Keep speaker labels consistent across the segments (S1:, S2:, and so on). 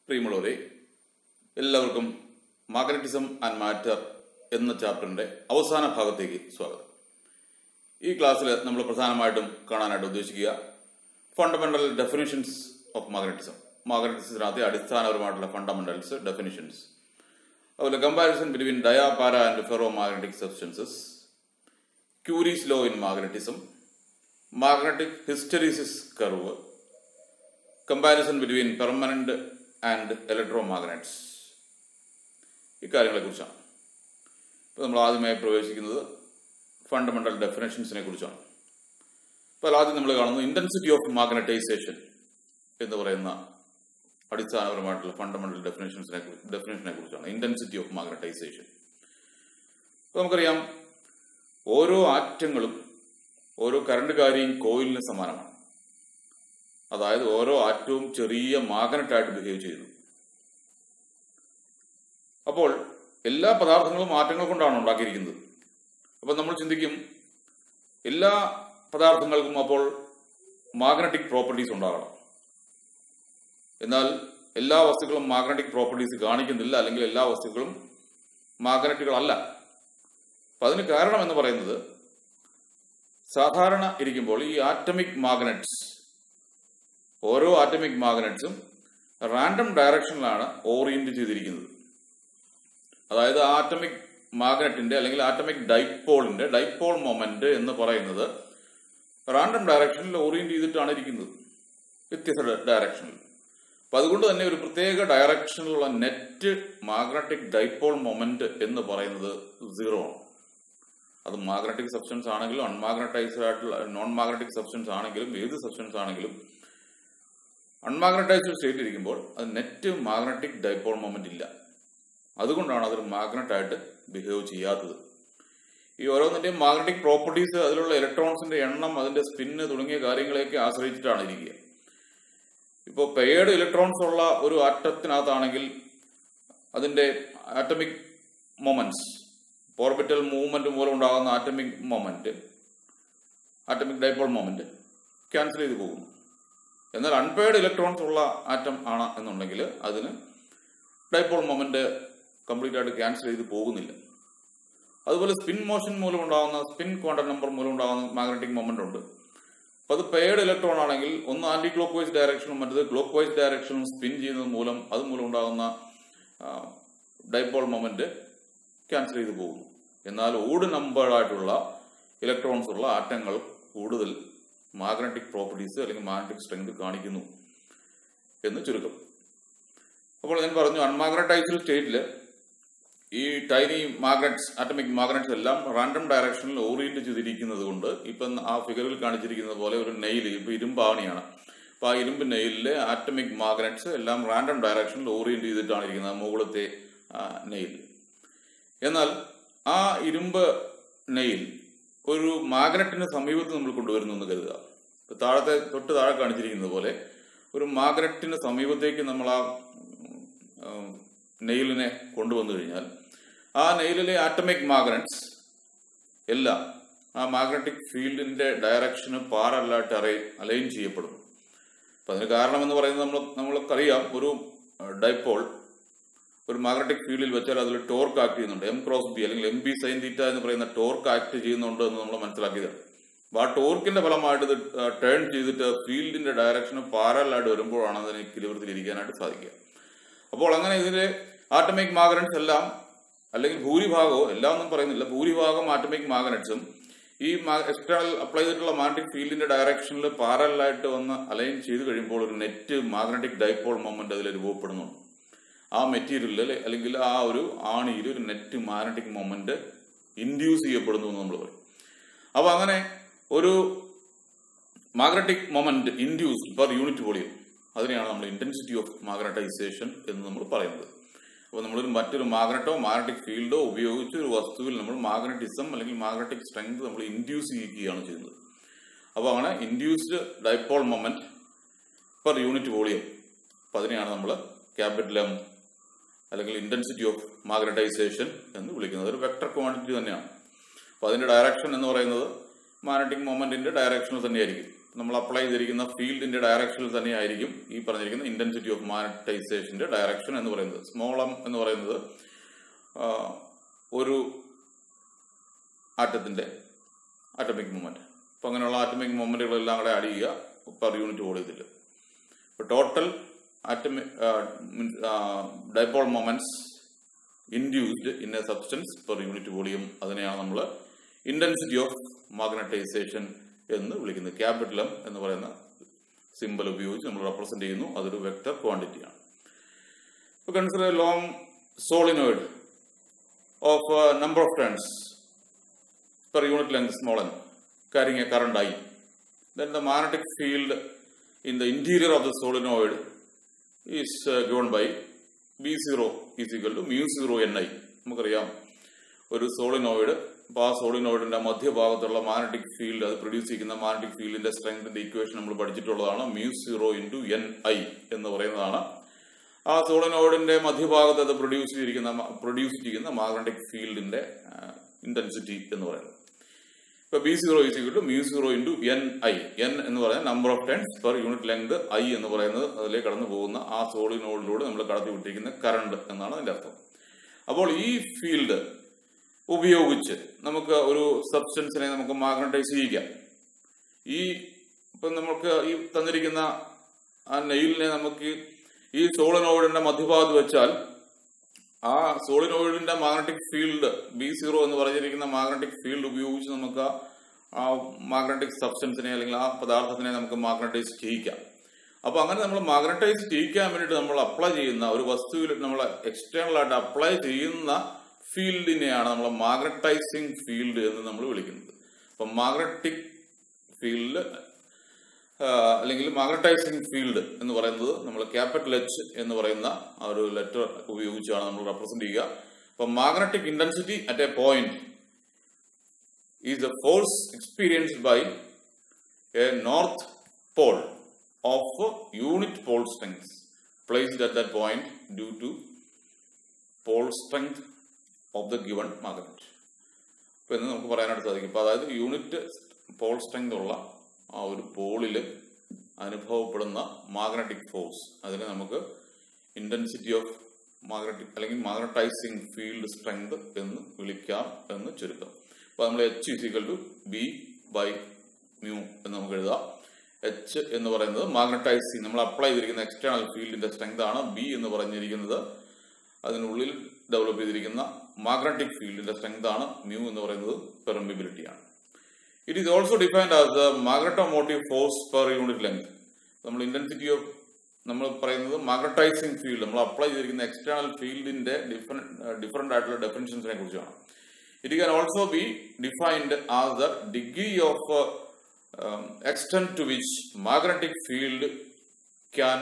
S1: പ്രിയമുള്ളവരെ എല്ലാവർക്കും magnetism and matter എന്ന ചാപ്റ്ററിന്റെ അവസാന ഭാഗത്തേക്ക് സ്വാഗതം ഈ ക്ലാസ്സിൽ നമ്മൾ പ്രധാനമായിട്ടും കാണാനായിട്ട് ഉദ്ദേശിക്കുക ഫണ്ടമെന്റൽ ഡെഫിനിഷൻസ് ഓഫ് മാഗ്നറ്റിസം മാഗ്നറ്റിസത്തിനകത്തെ അടിസ്ഥാനപരമായിട്ടുള്ള ഫണ്ടമെന്റൽസ് ഡെഫിനിഷൻസ് അതുപോലെ comparison between dia para and ferromagnetic substances Curie's law in magnetism magnetic hysteresis curve comparison between permanent and electromagnets ഇക്കാര്യങ്ങളെ കുറിച്ചാണ് ഇപ്പോൾ നമ്മൾ ആദ്യമായി പ്രവേശിക്കുന്നത് ഫണ്ടമെന്റൽ ഡെഫിനേഷൻസിനെ കുറിച്ചാണ് അപ്പോൾ ആദ്യം നമ്മൾ കാണുന്നത് ഇന്റൻസിറ്റി ഓഫ് മാഗ്നറ്റൈസേഷൻ എന്ന് പറയുന്ന അടിസ്ഥാനപരമായിട്ടുള്ള ഫണ്ടമെന്റൽ ഡെഫിനേഷൻസിനെ ഡെഫിനേഷനെ കുറിച്ചാണ് ഇന്റൻസിറ്റി ഓഫ് മാഗ്നറ്റൈസേഷൻ അപ്പോൾ നമുക്കറിയാം ഓരോ ആറ്റങ്ങളും ഓരോ കറണ്ടുകാരിയും കോയിലിന് സമാനമാണ് അതായത് ഓരോ ആറ്റവും ചെറിയ മാഗ്നറ്റായിട്ട് ബിഹേവ് ചെയ്യുന്നു അപ്പോൾ എല്ലാ പദാർത്ഥങ്ങളും മാറ്റങ്ങൾ കൊണ്ടാണ് ഉണ്ടാക്കിയിരിക്കുന്നത് അപ്പോൾ നമ്മൾ ചിന്തിക്കും എല്ലാ പദാർത്ഥങ്ങൾക്കും അപ്പോൾ മാഗ്നറ്റിക് പ്രോപ്പർട്ടീസ് ഉണ്ടാകണം എന്നാൽ എല്ലാ വസ്തുക്കളും മാഗ്നറ്റിക് പ്രോപ്പർട്ടീസ് കാണിക്കുന്നില്ല അല്ലെങ്കിൽ എല്ലാ വസ്തുക്കളും മാഗ്നറ്റുകളല്ല അപ്പൊ അതിന് കാരണം എന്ന് പറയുന്നത് സാധാരണ ഇരിക്കുമ്പോൾ ഈ ആറ്റമിക് മാഗ്നറ്റ്സ് ഓരോ ആറ്റമിക് മാഗ്നറ്റ്സും റാൻഡം ഡയറക്ഷനിലാണ് ഓറിയന്റ് ചെയ്തിരിക്കുന്നത് അതായത് ആറ്റമിക് മാഗ്നറ്റിന്റെ അല്ലെങ്കിൽ ആറ്റമിക് ഡൈപോളിന്റെ ഡൈപോൾ മൊമെന്റ് എന്ന് പറയുന്നത് റാൻഡം ഡയറക്ഷനിൽ ഓറിയന്റ് ചെയ്തിട്ടാണ് ഇരിക്കുന്നത് വ്യത്യസ്ത ഡയറക്ഷനിൽ അപ്പൊ അതുകൊണ്ട് തന്നെ ഒരു പ്രത്യേക ഡയറക്ഷനിലുള്ള നെറ്റ് മാഗ്നറ്റിക് ഡൈപോൾ മൊമെന്റ് എന്ന് പറയുന്നത് സീറോ ആണ് അത് മാഗ്നറ്റിക് സബ്സ്റ്റൻസ് ആണെങ്കിലും അൺമാഗ്നറ്റൈസ്ഡ് ആയിട്ടുള്ള നോൺ മാഗ്നറ്റിക് സബ്സ്റ്റൻസ് ആണെങ്കിലും ഏത് സബ്സ്റ്റൻസ് ആണെങ്കിലും അൺമാഗ്നറ്റൈസ്ഡ് സ്റ്റേറ്റ് ഇരിക്കുമ്പോൾ അത് നെറ്റ് മാഗ്നറ്റിക് ഡൈപോൾ മൊമെന്റ് ഇല്ല അതുകൊണ്ടാണ് അതൊരു മാഗ്നറ്റ് ആയിട്ട് ബിഹേവ് ചെയ്യാത്തത് ഈ ഓരോന്നിന്റെയും മാഗ്നറ്റിക് പ്രോപ്പർട്ടീസ് അതിലുള്ള ഇലക്ട്രോൺസിന്റെ എണ്ണം അതിന്റെ സ്പിന്ന് തുടങ്ങിയ കാര്യങ്ങളെയൊക്കെ ആശ്രയിച്ചിട്ടാണ് ഇരിക്കുക ഇപ്പോൾ പെയർഡ് ഇലക്ട്രോൺസ് ഉള്ള ഒരു ആറ്റത്തിനകത്താണെങ്കിൽ അതിന്റെ ആറ്റമിക് മൊമെന്റ്സ് ഓർബിറ്റൽ മൂവ്മെന്റ് മൂലം ഉണ്ടാകുന്ന atomic moment atomic dipole moment cancel ചെയ്ത് പോകുന്നു എന്നാൽ അൺപെയർഡ് ഇലക്ട്രോൺസ് ഉള്ള ആറ്റം ആണ് എന്നുണ്ടെങ്കിൽ അതിന് ഡൈപോൾ മൊമെന്റ് കംപ്ലീറ്റ് ആയിട്ട് ക്യാൻസൽ ചെയ്ത് പോകുന്നില്ല അതുപോലെ സ്പിൻ മോഷൻ മൂലം ഉണ്ടാകുന്ന സ്പിൻ ക്വാണ്ടം നമ്പർ മൂലം ഉണ്ടാകുന്ന മാഗ്നറ്റിക് മൊമെന്റ് ഉണ്ട് അപ്പോൾ അത് പെയർഡ് ഇലക്ട്രോൺ ആണെങ്കിൽ ഒന്ന് ആന്റി ക്ലോക്ക് വൈസ് ഡയറക്ഷനും മറ്റത് ക്ലോക്ക് വൈസ് ഡയറക്ഷനും സ്പിൻ ചെയ്യുന്നത് മൂലം അത് മൂലം ഉണ്ടാകുന്ന ഡൈപോൾ മൊമെന്റ് ക്യാൻസൽ ചെയ്ത് പോകുന്നു എന്നാൽ ഓഡ് നമ്പറായിട്ടുള്ള ഇലക്ട്രോൺസ് ഉള്ള ആറ്റങ്ങൾ കൂടുതൽ മാഗ്നറ്റിക് പ്രോപ്പർട്ടീസ് അല്ലെങ്കിൽ മാഗ്നറ്റിക് സ്ട്രെങ്ത് കാണിക്കുന്നു എന്ന് ചുരുക്കം അപ്പോൾ ഞാൻ പറഞ്ഞു അൺമാഗ്നറ്റൈസ്ഡ് സ്റ്റേറ്റിൽ ഈ ടൈനി മാഗ്നറ്റ്സ് ആറ്റമിക് മാഗ്നറ്റ്സ് എല്ലാം റാൻഡം ഡയറക്ഷനിൽ ഓറിയന്റ് ചെയ്തിരിക്കുന്നത് കൊണ്ട് ഇപ്പം ആ ഫിഗറിൽ കാണിച്ചിരിക്കുന്നത് പോലെ ഒരു നെയിൽ ഇപ്പൊ ഇരുമ്പാണിയാണ് അപ്പൊ ആ ഇരുമ്പ് നെയിലിലെ ആറ്റമിക് മാഗ്നറ്റ്സ് എല്ലാം റാൻഡം ഡയറക്ഷനിൽ ഓറിയന്റ് ചെയ്തിട്ടാണ് ഇരിക്കുന്നത് മുകളിലത്തെ നെയിൽ എന്നാൽ ആ ഇരുമ്പ് നെയിൽ ഒരു മാഗ്നറ്റിന് സമീപത്ത് നമ്മൾ കൊണ്ടുവരുന്നു എന്ന് കരുതുക ഇപ്പൊ താഴത്തെ തൊട്ട് താഴെ കാണിച്ചിരിക്കുന്നത് പോലെ ഒരു മാഗ്നറ്റിന് സമീപത്തേക്ക് നമ്മൾ ആ നെയിലിനെ കൊണ്ടുവന്നു കഴിഞ്ഞാൽ ആ നെയിലിലെ ആറ്റമിക് മാഗ്നറ്റ്സ് എല്ലാം ആ മാഗ്നറ്റിക് ഫീൽഡിന്റെ ഡയറക്ഷന് പാരല്ലായിട്ട് അറേ അലൈൻ ചെയ്യപ്പെടും അപ്പൊ അതിന് കാരണം എന്ന് പറയുന്നത് നമ്മൾ നമ്മൾക്കറിയാം ഒരു ഡൈപോൾ ഒരു മാഗ്നറ്റിക് ഫീൽഡിൽ വെച്ചാൽ അതിൽ ടോർക്ക് ആക്ട് ചെയ്യുന്നുണ്ട് എം ക്രോസ് ബി അല്ലെങ്കിൽ എം ബി സൈൻ തീറ്റ എന്ന് പറയുന്ന ടോർക്ക് ആക്ട് ചെയ്യുന്നുണ്ട് എന്ന് നമ്മൾ മനസ്സിലാക്കിയതാണ് അപ്പൊ ആ ടോർക്കിന്റെ ഫലമായിട്ട് ഇത് ടേൺ ചെയ്തിട്ട് ഫീൽഡിന്റെ ഡയറക്ഷന് പാരലായിട്ട് വരുമ്പോഴാണ് അതിന് കിലോവൃത്തിൽ ഇരിക്കാനായിട്ട് സാധിക്കുക അപ്പോൾ അങ്ങനെ ഇതിലെ ആറ്റമിക് മാഗ്നറ്റ്സ് എല്ലാം അല്ലെങ്കിൽ ഭൂരിഭാഗവും എല്ലാം ഒന്നും പറയുന്നില്ല ഭൂരിഭാഗം ആറ്റമിക് മാഗ്നറ്റ്സും ഈ എക്സ്റ്റേണൽ അപ്ലൈ ചെയ്തിട്ടുള്ള മാഗ്നറ്റിക് ഫീൽഡിന്റെ ഡയറക്ഷനിൽ പാരലായിട്ട് വന്ന് അലൈൻ ചെയ്ത് കഴിയുമ്പോൾ ഒരു നെറ്റ് മാഗ്നറ്റിക് ഡൈപോൾ മൊമെന്റ് അതിൽ രൂപപ്പെടുന്നുണ്ട് ആ മെറ്റീരിയലിൽ അല്ലെങ്കിൽ ആ ഒരു ആണിയിൽ ഒരു നെറ്റ് മാഗ്നറ്റിക് മൊമെന്റ് ഇൻഡ്യൂസ് ചെയ്യപ്പെടുന്നു എന്ന് നമ്മൾ പറയും അപ്പൊ അങ്ങനെ ഒരു magnetic moment induce per unit volume അതിനെയാണ് നമ്മൾ ഇന്റൻസിറ്റി ഓഫ് മാഗ്നറ്റൈസേഷൻ എന്ന് നമ്മൾ പറയുന്നത് അപ്പോൾ നമ്മളൊരു മറ്റൊരു മാഗ്നറ്റോ മാഗ്നറ്റിക് ഫീൽഡോ ഉപയോഗിച്ച് ഒരു വസ്തുവിൽ നമ്മൾ മാഗ്നറ്റിസം അല്ലെങ്കിൽ മാഗ്നറ്റിക് സ്ട്രെങ്ത് നമ്മൾ ഇൻഡ്യൂസ് ചെയ്യുകയാണ് ചെയ്യുന്നത് അപ്പോൾ അങ്ങനെ induced dipole moment per unit volume അപ്പോൾ അതിനെയാണ് നമ്മൾ ക്യാപിറ്റൽ എം അല്ലെങ്കിൽ ഇന്റൻസിറ്റി ഓഫ് മാഗ്നറ്റൈസേഷൻ എന്ന് വിളിക്കുന്നത് ഒരു വെക്ടർ ക്വാണ്ടിറ്റി തന്നെയാണ് അപ്പോൾ അതിന്റെ ഡയറക്ഷൻ എന്ന് പറയുന്നത് മാഗ്നറ്റിക് മൊമെന്റിന്റെ ഡയറക്ഷനിൽ തന്നെയായിരിക്കും നമ്മൾ അപ്ലൈ ചെയ്തിരിക്കുന്ന ഫീൽഡിന്റെ ഡയറക്ഷനിൽ തന്നെയായിരിക്കും ഈ പറഞ്ഞിരിക്കുന്ന ഇന്റൻസിറ്റി ഓഫ് മാഗ്നറ്റൈസേഷന്റെ ഡയറക്ഷൻ എന്ന് പറയുന്നത് സ്മോൾ എം എന്ന് പറയുന്നത് ആ, ഒരു ആറ്റത്തിന്റെ ആറ്റമിക് മൂവ്മെന്റ് അപ്പൊ അങ്ങനെയുള്ള ആറ്റമിക് മൂവ്മെന്റുകളെല്ലാം കൂടെ ആഡ് ചെയ്യുക പെർ യൂണിറ്റ് വോളിയത്തിൽ ഇപ്പൊ total atomic dipole moments induced in a substance per unit volume അതിനെയാണ് നമ്മൾ ഇന്റൻസിറ്റി ഓഫ് മാഗ്നറ്റൈസേഷൻ എന്ന് വിളിക്കുന്നത് ക്യാപിറ്റൽ എം എന്ന് പറയുന്ന സിമ്പൽ ഉപയോഗിച്ച് നമ്മൾ റെപ്രസെന്റ് ചെയ്യുന്നു അതൊരു വെക്ടർ ക്വാണ്ടിറ്റിയാണ് ഇപ്പൊ consider long solenoid of number of turns per unit length small n carrying a current I. Then the magnetic field in the interior of the solenoid is uh, given by B0 is equal to mu 0 Ni. നമുക്കറിയാം ഒരു solenoid അപ്പോൾ ആ സോളിനോയിഡിന്റെ മധ്യഭാഗത്തുള്ള magnetic field അത് produce ചെയ്യുന്ന magnetic ഫീൽഡിന്റെ സ്ട്രെങ്തിന്റെ ഇക്വേഷൻ നമ്മൾ പഠിച്ചിട്ടുള്ളതാണ് mu zero into N I എന്ന് പറയുന്നതാണ് ആ സോളിനോയിഡിന്റെ മധ്യഭാഗത്ത് അത് പ്രൊഡ്യൂസ് ചെയ്തിരിക്കുന്ന പ്രൊഡ്യൂസ് ചെയ്യുന്ന മാഗ്നറ്റിക് ഫീൽഡിന്റെ ഇന്റൻസിറ്റി എന്ന് പറയുന്നത് ഇപ്പൊ B zero is equal to mu zero into N I N എന്ന് പറയുന്നത് number of turns per unit length I എന്ന് പറയുന്നത് അതിലേക്ക് കടന്നു പോകുന്ന ആ സോളിനോഡിലൂടെ നമ്മൾ കടത്തി വിട്ടിരിക്കുന്ന കറണ്ട് എന്നാണ് അതിന്റെ അർത്ഥം അപ്പോൾ ഈ ഫീൽഡ് ഉപയോഗിച്ച് നമുക്ക് ഒരു സബ്സ്റ്റൻസിനെ നമുക്ക് മാഗ്നറ്റൈസ് ചെയ്യിക്കാം ഈ ഇപ്പൊ നമുക്ക് ഈ തന്നിരിക്കുന്ന ആ നെയിലിനെ നമുക്ക് ഈ സോളിനോയിഡിന്റെ മധ്യഭാഗത്ത് വെച്ചാൽ ആ സോളിനോയിഡിന്റെ മാഗ്നറ്റിക് ഫീൽഡ് ബി സീറോ എന്ന് പറഞ്ഞിരിക്കുന്ന മാഗ്നറ്റിക് ഫീൽഡ് ഉപയോഗിച്ച് നമുക്ക് ആ മാഗ്നറ്റിക് സബ്സ്റ്റൻസിനെ അല്ലെങ്കിൽ ആ പദാർത്ഥത്തിനെ നമുക്ക് മാഗ്നറ്റൈസ് ചെയ്യിക്കാം അപ്പൊ അങ്ങനെ നമ്മൾ മാഗ്നറ്റൈസ് ചെയ്യിക്കാൻ വേണ്ടിയിട്ട് നമ്മൾ അപ്ലൈ ചെയ്യുന്ന ഒരു വസ്തുവിൽ നമ്മൾ എക്സ്റ്റേണൽ ആയിട്ട് അപ്ലൈ ചെയ്യുന്ന ഫീൽഡിനെയാണ് നമ്മൾ മാഗ്നറ്റൈസിങ് ഫീൽഡ് എന്ന് നമ്മൾ വിളിക്കുന്നത് അപ്പൊ മാഗ്നറ്റിക് ഫീൽഡ് അല്ലെങ്കിൽ മാഗ്നറ്റൈസിങ് ഫീൽഡ് എന്ന് പറയുന്നത് നമ്മൾ ക്യാപിറ്റൽ എച്ച് എന്ന് പറയുന്ന ആ ഒരു ലെറ്റർ ഉപയോഗിച്ചാണ് നമ്മൾ റെപ്രസെന്റ് ചെയ്യുക അപ്പൊ magnetic intensity at a point is the force experienced by a north pole of unit pole strength placed at that point due to pole strength of the given magnet അപ്പൊ എന്ന് നമുക്ക് പറയാനായിട്ട് സാധിക്കും അപ്പൊ അതായത് യൂണിറ്റ് പോൾ സ്ട്രെങ്ത് ഉള്ള ആ ഒരു പോളിൽ അനുഭവപ്പെടുന്ന മാഗ്നറ്റിക് ഫോഴ്സ് അതിനെ നമുക്ക് ഇന്റൻസിറ്റി ഓഫ് മാഗ്നറ്റിക് അല്ലെങ്കിൽ മാഗ്നറ്റൈസിങ് ഫീൽഡ് സ്ട്രെങ്ത് എന്ന് വിളിക്കാം എന്ന് ചുരുക്കം അപ്പൊ നമ്മൾ H is equal to B by mu എന്ന് നമുക്ക് എഴുതാം എച്ച് എന്ന് പറയുന്നത് മാഗ്നറ്റൈസിങ് നമ്മൾ അപ്ലൈ ചെയ്തിരിക്കുന്ന എക്സ്റ്റേണൽ ഫീൽഡിന്റെ സ്ട്രെങ്ത് ആണ് ബി എന്ന് പറഞ്ഞിരിക്കുന്നത് അതിനുള്ളിൽ ഡെവലപ്പ് ചെയ്തിരിക്കുന്ന മാഗ്നറ്റിക് ഫീൽഡിന്റെ സ്ട്രെങ്ത് ആണ് മ്യൂ എന്ന് പറയുന്നത് പെർമിബിലിറ്റി ആണ് it is also defined as the magnetomotive force per unit length നമ്മൾ ഇന്റൻസിറ്റി ഓഫ് നമ്മൾ പറയുന്നത് മാഗ്നറ്റൈസിങ് ഫീൽഡ് നമ്മൾ അപ്ലൈ ചെയ്തിരിക്കുന്ന എക്സ്റ്റേണൽ ഫീൽഡിന്റെ ഡിഫറെന്റ് ഡിഫറെന്റ് ആയിട്ടുള്ള ഡെഫിനിഷൻസിനെ കുറിച്ചാണ് it can also be defined as the degree of extent to which magnetic field can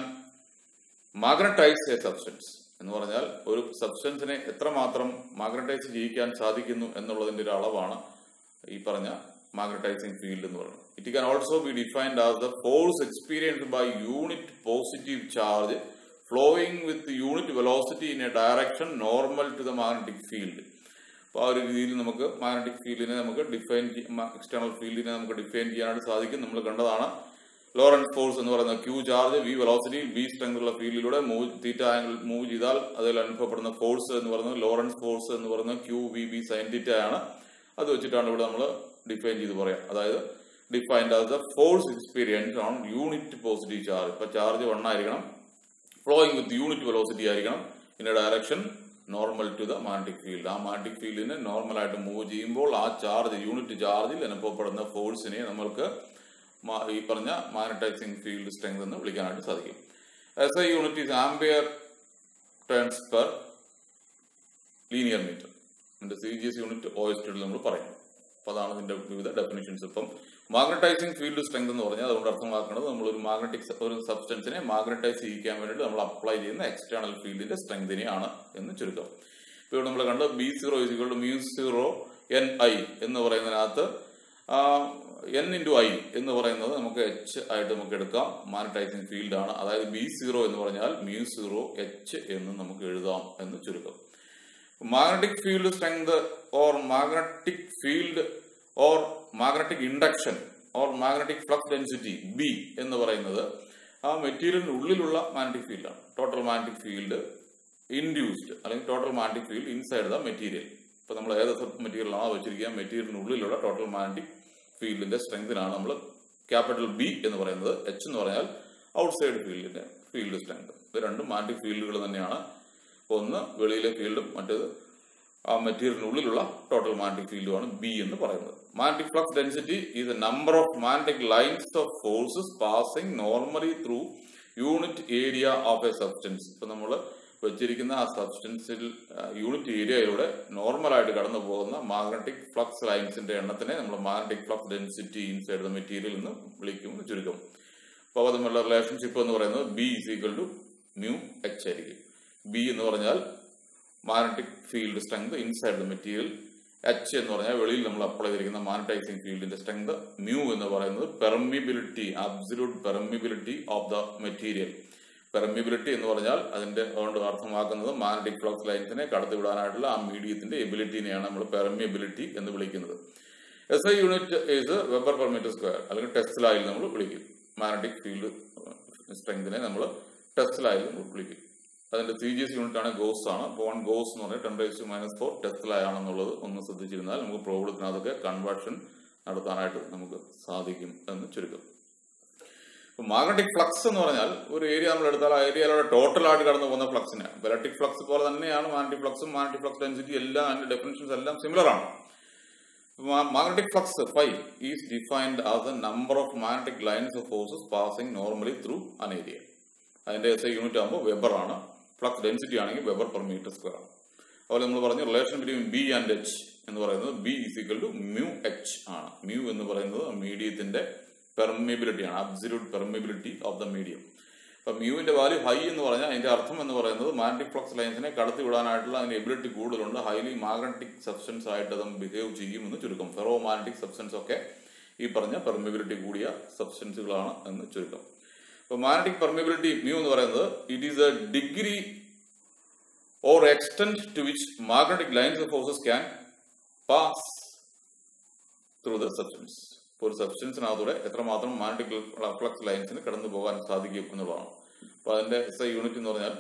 S1: magnetise a substance എന്ന് പറഞ്ഞാൽ ഒരു സബ്സ്റ്റൻസിനെ എത്രമാത്രം മാഗ്നറ്റൈസ് ചെയ്യിക്കാൻ സാധിക്കുന്നു എന്നുള്ളതിന്റെ ഒരു അളവാണ് ഈ പറഞ്ഞ മാഗ്നറ്റൈസിംഗ് ഫീൽഡ് എന്ന് പറയുന്നത് it can also be defined as the force experienced by unit positive charge flowing with unit velocity in a direction normal to the magnetic field അപ്പോൾ ആ ഒരു രീതിയിൽ നമുക്ക് മാഗ്നറ്റിക് ഫീൽഡിനെ നമുക്ക് ഡിഫൈൻ എക്സ്റ്റേണൽ ഫീൽഡിനെ നമുക്ക് ഡിഫൈൻ ചെയ്യാനായിട്ട് സാധിക്കും നമ്മൾ കണ്ടതാണ് ലോറൻസ് ഫോഴ്സ് എന്ന് പറയുന്ന Q charge V velocity V strength ഉള്ള ഫീൽഡിലൂടെ മൂവ് തീറ്റ ആംഗിൾ മൂവ് ചെയ്താൽ അതിൽ അനുഭവപ്പെടുന്ന ഫോഴ്സ് എന്ന് പറയുന്നത് ലോറൻസ് ഫോഴ്സ് എന്ന് പറയുന്നത് Q V B sine theta ആണ് അത് വെച്ചിട്ടാണ് ഇവിടെ നമ്മൾ ഡിഫൈൻ ചെയ്ത് പറയാം അതായത് defined as the force experience on unit positive charge ഇപ്പൊ ചാർജ് വൺ ആയിരിക്കണം ഫ്ലോയിങ് വിത്ത് യൂണിറ്റ് വെലോസിറ്റി ആയിരിക്കണം in a direction normal to the magnetic field ആ മാഗ്നറ്റിക് ഫീൽഡിനെ നോർമൽ ആയിട്ട് മൂവ് ചെയ്യുമ്പോൾ ആ ചാർജ് യൂണിറ്റ് ചാർജിൽ അനുഭവപ്പെടുന്ന ഫോഴ്സിനെ നമ്മൾക്ക് മാ- ഈ പറഞ്ഞ മാഗ്നറ്റൈസിംഗ് ഫീൽഡ് സ്ട്രെങ്ത് എന്ന് വിളിക്കാനായിട്ട് സാധിക്കും S I unit is ampere turns per linear metre ഇതിന്റെ C G S unit O S ടിയിൽ നമ്മൾ പറയും അപ്പൊ അതാണ് ഇതിന്റെ വിവിധ ഡെഫിനിഷൻസ് ഇപ്പം മാഗ്നറ്റൈസിംഗ് ഫീൽഡ് സ്ട്രെങ്ത് എന്ന് പറഞ്ഞാൽ അതുകൊണ്ട് അർത്ഥമാക്കുന്നത് നമ്മൾ ഒരു മാഗ്നറ്റിക് ഒരു സബ്സ്റ്റൻസിനെ മാഗ്നറ്റൈസ് ചെയ്യിക്കാൻ വേണ്ടിയിട്ട് നമ്മൾ അപ്ലൈ ചെയ്യുന്ന എക്സ്റ്റേണൽ ഫീൽഡിന്റെ സ്ട്രെങ്തിനെയാണ് എന്ന് ചുരുക്കം ഇപ്പൊ ഇവിടെ നമ്മൾ കണ്ട B zero is equal to mu zero N I എന്ന് പറയുന്നതിനകത്ത് എൻ ഇൻറ്റു ഐ എന്ന് പറയുന്നത് നമുക്ക് എച്ച് ആയിട്ട് നമുക്ക് എടുക്കാം മാഗ്നറ്റൈസിംഗ് ഫീൽഡ് ആണ് അതായത് ബി സീറോ എന്ന് പറഞ്ഞാൽ മ്യൂ സീറോ എച്ച് എന്ന് നമുക്ക് എഴുതാം എന്ന് ചുരുക്കം magnetic field strength or magnetic field or magnetic induction or magnetic flux density B എന്ന് പറയുന്നത് ആ മെറ്റീരിയലിന് ഉള്ളിലുള്ള മാഗ്നറ്റിക് ഫീൽഡാണ് ടോട്ടൽ മാഗ്നറ്റിക് ഫീൽഡ് ഇൻഡ്യൂസ്ഡ് അല്ലെങ്കിൽ total magnetic field inside the material ഇപ്പൊ നമ്മൾ ഏത് മെറ്റീരിയലാണോ വെച്ചിരിക്കുക മെറ്റീരിയലിനുള്ളിലുള്ള ടോട്ടൽ മാഗ്നറ്റിക് ഫീൽഡിന്റെ സ്ട്രെങ്തിനാണ് നമ്മൾ ക്യാപിറ്റൽ ബി എന്ന് പറയുന്നത് എച്ച് എന്ന് പറഞ്ഞാൽ ഔട്ട്സൈഡ് ഫീൽഡിന്റെ ഫീൽഡ് സ്ട്രെങ്ത് ഇത് രണ്ടും മാഗ്നറ്റിക് ഫീൽഡുകൾ തന്നെയാണ് ഒന്ന് വെളിയിലെ ഫീൽഡും മറ്റേത് ആ മെറ്റീരിയലിനുള്ളിലുള്ള ടോട്ടൽ മാഗ്നറ്റിക് ഫീൽഡുമാണ് ബി എന്ന് പറയുന്നത് magnetic flux density is a number of magnetic lines of forces passing normally through unit area of a substance ഇപ്പൊ നമ്മൾ വെച്ചിരിക്കുന്ന ആ സബ്സ്റ്റൻസിൽ യൂണിറ്റ് ഏരിയയിലൂടെ നോർമലായിട്ട് കടന്നു പോകുന്ന മാഗ്നറ്റിക് ഫ്ലക്സ് ലൈൻസിന്റെ എണ്ണത്തിനെ നമ്മൾ magnetic flux density inside the material എന്ന് വിളിക്കും എന്ന് ചുരുക്കം അപ്പോൾ അത് തമ്മിലുള്ള റിലേഷൻഷിപ്പ് എന്ന് പറയുന്നത് B is equal to mu H ആയിരിക്കും ബി എന്ന് പറഞ്ഞാൽ magnetic field strength inside the material H എന്ന് പറഞ്ഞാൽ വെളിയിൽ നമ്മൾ അപ്ലൈ ചെയ്തിരിക്കുന്ന മാഗ്നറ്റൈസിംഗ് ഫീൽഡിന്റെ സ്ട്രെങ്ത് മ്യൂ എന്ന് പറയുന്നത് permeability absolute permeability of the material permeability എന്ന് പറഞ്ഞാൽ അതിന്റെ അതുകൊണ്ട് അർത്ഥമാക്കുന്നത് മാഗ്നറ്റിക് ഫ്ലക്സ് ലൈൻസിനെ കടത്തിവിടാനായിട്ടുള്ള ആ മീഡിയത്തിന്റെ എബിലിറ്റിനെയാണ് നമ്മൾ പെർമിബിലിറ്റി എന്ന് വിളിക്കുന്നത് S I unit is weber per metre square അല്ലെങ്കിൽ ടെസ്റ്റിലായിൽ നമ്മൾ വിളിക്കും മാഗ്നറ്റിക് ഫീൽഡ് സ്ട്രെങ്തിനെ നമ്മൾ ടെസ്റ്റിലായിൽ നമ്മൾ വിളിക്കും അതിന്റെ സി ജി എസ് യൂണിറ്റ് ആണ് ഗോസ് ആണ് അപ്പോൾ വൺ ഗോസ് എന്ന് പറഞ്ഞാൽ ടെൻ റേസ് മൈനസ് ഫോർ ടെസ്റ്റിലായാണെന്നുള്ളത് ഒന്ന് ശ്രദ്ധിച്ചിരുന്നാൽ നമുക്ക് പ്രോബ്ലത്തിനകത്തൊക്കെ കൺവേർഷൻ നടത്താനായിട്ട് നമുക്ക് സാധിക്കും എന്ന് ചുരുക്കം മാഗ്നറ്റിക് ഫ്ലക്സ് എന്ന് പറഞ്ഞാൽ ഒരു ഏരിയ നമ്മൾ എടുത്താൽ ആ ഏരിയയിലൂടെ ടോട്ടലായിട്ട് കടന്നു പോകുന്ന ഫ്ലക്സിനെ ഇലക്ട്രിക് ഫ്ലക്സ് പോലെ തന്നെയാണ് മാഗ്നറ്റിക് ഫ്ലക്സും മാഗ്നറ്റിക് ഫ്ലക്സ് ഡെൻസിറ്റി എല്ലാം അതിന്റെ ഡെഫിനിഷൻസ് എല്ലാം സിമിലർ ആണ് magnetic flux phi is defined as a number of magnetic lines of forces passing normally through an area അതിന്റെ എസ് ഐ യൂണിറ്റ് ആകുമ്പോൾ വെബർ ആണ് ഫ്ലക്സ് ഡെൻസിറ്റി ആണെങ്കിൽ വെബർ പെർ മീറ്റർ സ്ക്വയർ ആണ് അതുപോലെ നമ്മൾ പറഞ്ഞു relation between B and H എന്ന് പറയുന്നത് B is equal to mu H ആണ് മ്യൂ എന്ന് പറയുന്നത് മീഡിയത്തിന്റെ പെർമിബിലിറ്റി ആണ് absolute permeability of the medium അപ്പൊ മ്യൂവിന്റെ വാല്യൂ ഹൈ എന്ന് പറഞ്ഞാൽ അതിന്റെ അർത്ഥം എന്ന് പറയുന്നത് മാഗ്നറ്റിക് ഫ്ലക്സ് ലൈൻസിനെ കടത്തി വിടാനായിട്ടുള്ള അതിന്റെ എബിലിറ്റി കൂടുതലുണ്ട് ഹൈലി മാഗ്നറ്റിക് സബ്സ്റ്റൻസ് ആയിട്ട് അത് ബിഹേവ് ചെയ്യുമെന്ന് ചുരുക്കം ഫെറോ മാഗ്നറ്റിക് സബ്സ്റ്റൻസ് ഒക്കെ ഈ പറഞ്ഞ പെർമിബിലിറ്റി കൂടിയ സബ്സ്റ്റൻസുകളാണ് എന്ന് ചുരുക്കം അപ്പൊ മാഗ്നറ്റിക് പെർമിബിലിറ്റി മ്യൂ എന്ന് പറയുന്നത് it is a degree or extend to which magnetic lines of forces can pass through the substance ഇപ്പോൾ ഒരു സബ്സ്റ്റൻസിനകത്തൂടെ എത്രമാത്രം മാഗ്നറ്റിക് ഫ്ലക്സ് ലൈൻസിന് കടന്നു പോകാൻ സാധിക്കും എന്നുള്ളതാണ് അപ്പോൾ അതിന്റെ എസ് ഐ യൂണിറ്റ് എന്ന് പറഞ്ഞാൽ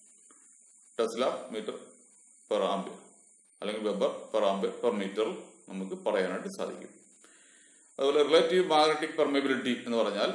S1: ടെസ്ല മീറ്റർ പെർ ആംബിയർ അല്ലെങ്കിൽ വെബർ പെർ ആംബിയർ പെർ മീറ്ററിൽ നമുക്ക് പറയാനായിട്ട് സാധിക്കും അതുപോലെ റിലേറ്റീവ് മാഗ്നറ്റിക് പെർമിബിലിറ്റി എന്ന് പറഞ്ഞാൽ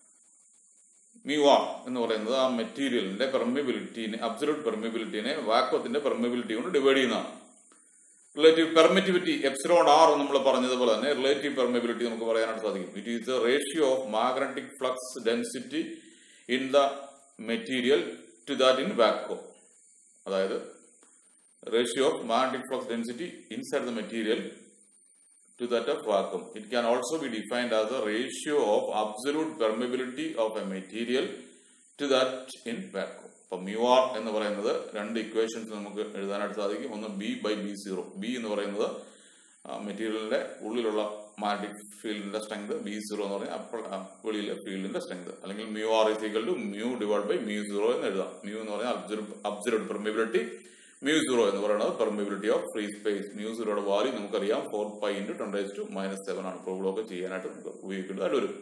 S1: മ്യൂ ആർ എന്ന് പറയുന്നത് ആ മെറ്റീരിയലിന്റെ പെർമിബിലിറ്റിനെ അബ്സല്യൂട്ട് പെർമിബിലിറ്റിനെ വാക്വത്തിന്റെ പെർമിബിലിറ്റി കൊണ്ട് ഡിവൈഡ് ചെയ്യുന്നതാണ് റിലേറ്റീവ് പെർമിറ്റിവിറ്റി എപ്സിലോൺ ആർ നമ്മൾ പറഞ്ഞതുപോലെ തന്നെ റിലേറ്റീവ് പെർമിബിലിറ്റി നമുക്ക് പറയാനായിട്ട് സാധിക്കും it is the ratio of magnetic flux density in the material to that in vacuo അതായത് ratio of magnetic flux density inside the material to that of vacuum. It can also be defined as a ratio of absolute permeability of a material to that in vacuum. അപ്പൊ mu R എന്ന് പറയുന്നത് രണ്ട് equations നമുക്ക് എഴുതാനായിട്ട് സാധിക്കും ഒന്ന് B by B zero B എന്ന് പറയുന്നത് മെറ്റീരിയലിന്റെ ഉള്ളിലുള്ള മാഗ്നറ്റിക് ഫീൽഡിന്റെ സ്ട്രെങ്ത് ബി സീറോ എന്ന് പറഞ്ഞാൽ അപ്പോൾ വെളിയിലെ ഫീൽഡിന്റെ സ്ട്രെങ്ത് അല്ലെങ്കിൽ mu R is equal to mu divide by mu zero എന്ന് എഴുതാം മ്യൂ എന്ന് പറഞ്ഞാൽ observe observe permeability mu zero എന്ന് പറയുന്നത് permeability of free space mu സീറോയുടെ വാല്യൂ നമുക്കറിയാം four pi into ten raise to minus seven ആണ് പ്രോബ്ലം ഒക്കെ ചെയ്യാനായിട്ട് നമുക്ക് ഉപയോഗിക്കേണ്ടതായിട്ട് വരും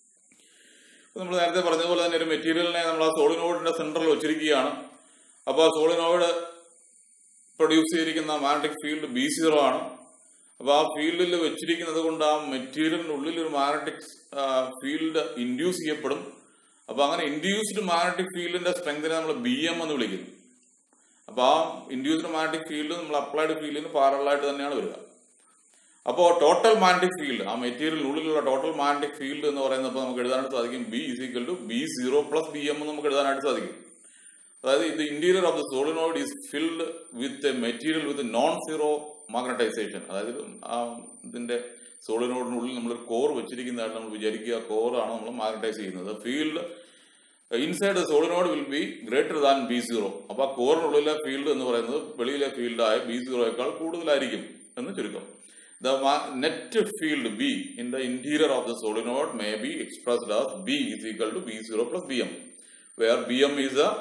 S1: നമ്മൾ നേരത്തെ പറഞ്ഞതുപോലെ തന്നെ ഒരു മെറ്റീരിയലിനെ നമ്മൾ ആ സോളിനോയിഡിന്റെ സെന്ററിൽ വെച്ചിരിക്കുകയാണ് അപ്പോൾ ആ സോളിനോയിഡ് പ്രൊഡ്യൂസ് ചെയ്തിരിക്കുന്ന മാഗ്നറ്റിക് ഫീൽഡ് ബി സീറോ ആണ് അപ്പോൾ ആ ഫീൽഡിൽ വെച്ചിരിക്കുന്നത് കൊണ്ട് ആ മെറ്റീരിയലിനുള്ളിൽ ഒരു മാഗ്നറ്റിക് ഫീൽഡ് ഇൻഡ്യൂസ് ചെയ്യപ്പെടും അപ്പോൾ അങ്ങനെ ഇൻഡ്യൂസ്ഡ് മാഗ്നറ്റിക് ഫീൽഡിന്റെ സ്ട്രെങ്തിനെ നമ്മൾ ബി എം എന്ന് വിളിക്കുന്നു അപ്പൊ ആ ഇൻഡ്യൂസ്ഡ് മാഗ്നറ്റിക് ഫീൽഡ് നമ്മൾ അപ്ലൈഡ് ഫീൽഡിന് പാരലായിട്ട് തന്നെയാണ് വരിക അപ്പോൾ ടോട്ടൽ മാഗ്നറ്റിക് ഫീൽഡ് ആ മെറ്റീരിയലിനുള്ളിലുള്ള ടോട്ടൽ മാഗ്നറ്റിക് ഫീൽഡ് എന്ന് പറയുന്നത് നമുക്ക് എഴുതാനായിട്ട് സാധിക്കും B is equal to B zero plus B M എന്ന് നമുക്ക് എഴുതാനായിട്ട് സാധിക്കും അതായത് ഇത് interior of the solenoid is filled with a material with non zero magnetisation അതായത് ആ ഇതിന്റെ സോളിനോയിഡിനുള്ളിൽ നമ്മളൊരു കോർ വെച്ചിരിക്കുന്നതായിട്ട് നമ്മൾ വിചാരിക്കുക കോറാണ് നമ്മൾ മാഗ്നറ്റൈസ് ചെയ്യുന്നത് field inside the solenoid will be greater than B zero അപ്പൊ ആ കോറിനുള്ളിലെ ഫീൽഡ് എന്ന് പറയുന്നത് വെളിയിലെ ഫീൽഡായ ബി സീറോയേക്കാൾ കൂടുതലായിരിക്കും എന്ന് ചുരുക്കം the net field B in the interior of the solenoid may be expressed as B is equal to B zero plus B M where B M is a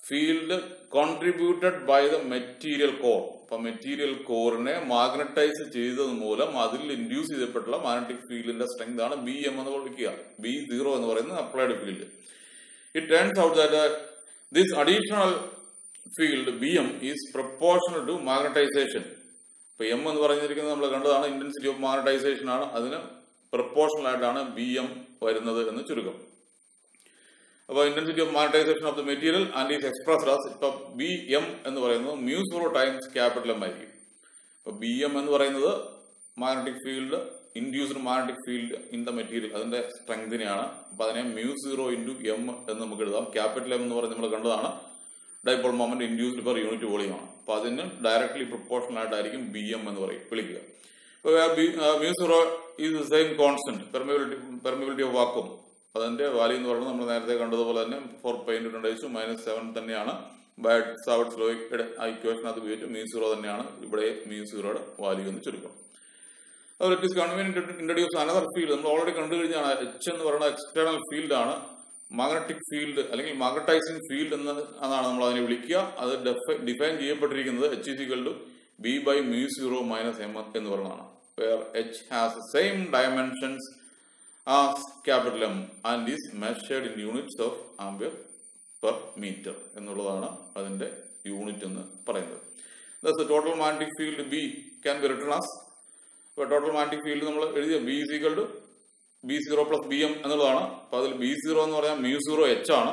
S1: field contributed by the material core അപ്പൊ material കോറിനെ magnetise ചെയ്തത് മൂലം അതിൽ induce ചെയ്യപ്പെട്ടുള്ള magnetic ഫീൽഡിന്റെ strength ആണ് B M എന്ന് വിളിക്കുക ബി സീറോ എന്ന് പറയുന്നത് applied field it turns out that this additional field B M is proportional to magnetisation ഇപ്പൊ എം എന്ന് പറഞ്ഞിരിക്കുന്നത് നമ്മൾ കണ്ടതാണ് ഇന്റൻസിറ്റി ഓഫ് മാഗ്നറ്റൈസേഷൻ ആണ് അതിന് പ്രപ്പോർഷണൽ ആയിട്ടാണ് ബി എം വരുന്നത് എന്ന് ചുരുക്കം അപ്പോൾ intensity of magnetisation of the material and is expressed as ഇപ്പൊ ബി എം എന്ന് പറയുന്നത് mu zero times capital M ആയിരിക്കും ഇപ്പൊ ബി എം എന്ന് പറയുന്നത് magnetic field induced magnetic field in the material അതിന്റെ സ്ട്രെങ്തിനെയാണ് അപ്പൊ അതിനെ മ്യൂ സീറോ ഇൻറ്റു എം എന്ന് നമുക്ക് എഴുതാം ക്യാപിറ്റൽ എം എന്ന് പറഞ്ഞ് നമ്മൾ കണ്ടതാണ് dipole moment induced per unit volume ആണ് അപ്പൊ അതിന് ഡയറക്ട്ലി പ്രൊപ്പോർഷണൽ ആയിട്ടായിരിക്കും ബി എം എന്ന് പറയും വിളിക്കുക mu zero is same constant permeability permeability of vacuum അതിന്റെ വാല്യൂ എന്ന് പറയുന്നത് നമ്മൾ നേരത്തെ കണ്ടതുപോലെ തന്നെ ഫോർ പെയിന്റ് രണ്ടു മൈനസ് സെവൻ തന്നെയാണ് ബാഡ് സാവട്സ് ലോയുടെ ഇക്വേഷൻ അത് ഉപയോഗിച്ച് മ്യൂ സീറോ തന്നെയാണ് ഇവിടെ മ്യൂ സീറോയുടെ വാല്യൂ എന്ന് ചുരുക്കം അതുപോലെ it is convenient introduce another field നമ്മൾ ഓൾറെഡി കണ്ടു കഴിഞ്ഞാണ് എച്ച് എന്ന് പറയുന്ന എക്സ്റ്റേണൽ ഫീൽഡ് ആണ് മാഗ്നറ്റിക് ഫീൽഡ് അല്ലെങ്കിൽ മാഗ്നറ്റൈസിംഗ് ഫീൽഡ് എന്ന് എന്നാണ് നമ്മൾ അതിനെ വിളിക്കുക അത് ഡിഫൈൻ ചെയ്യപ്പെട്ടിരിക്കുന്നത് H is equal to B by mu zero minus M എന്ന് പറയുന്നതാണ് where H has same dimensions as capital M and is measured in units of ampere per metre എന്നുള്ളതാണ് അതിന്റെ യൂണിറ്റ് എന്ന് പറയുന്നത് total magnetic field B can be written as ഇപ്പോൾ total magnetic field നമ്മൾ എഴുതിയ B equal to B zero plus B M എന്നുള്ളതാണ് അപ്പൊ അതിൽ ബി സീറോ എന്ന് പറഞ്ഞാൽ മ്യൂ സീറോ എച്ച് ആണ്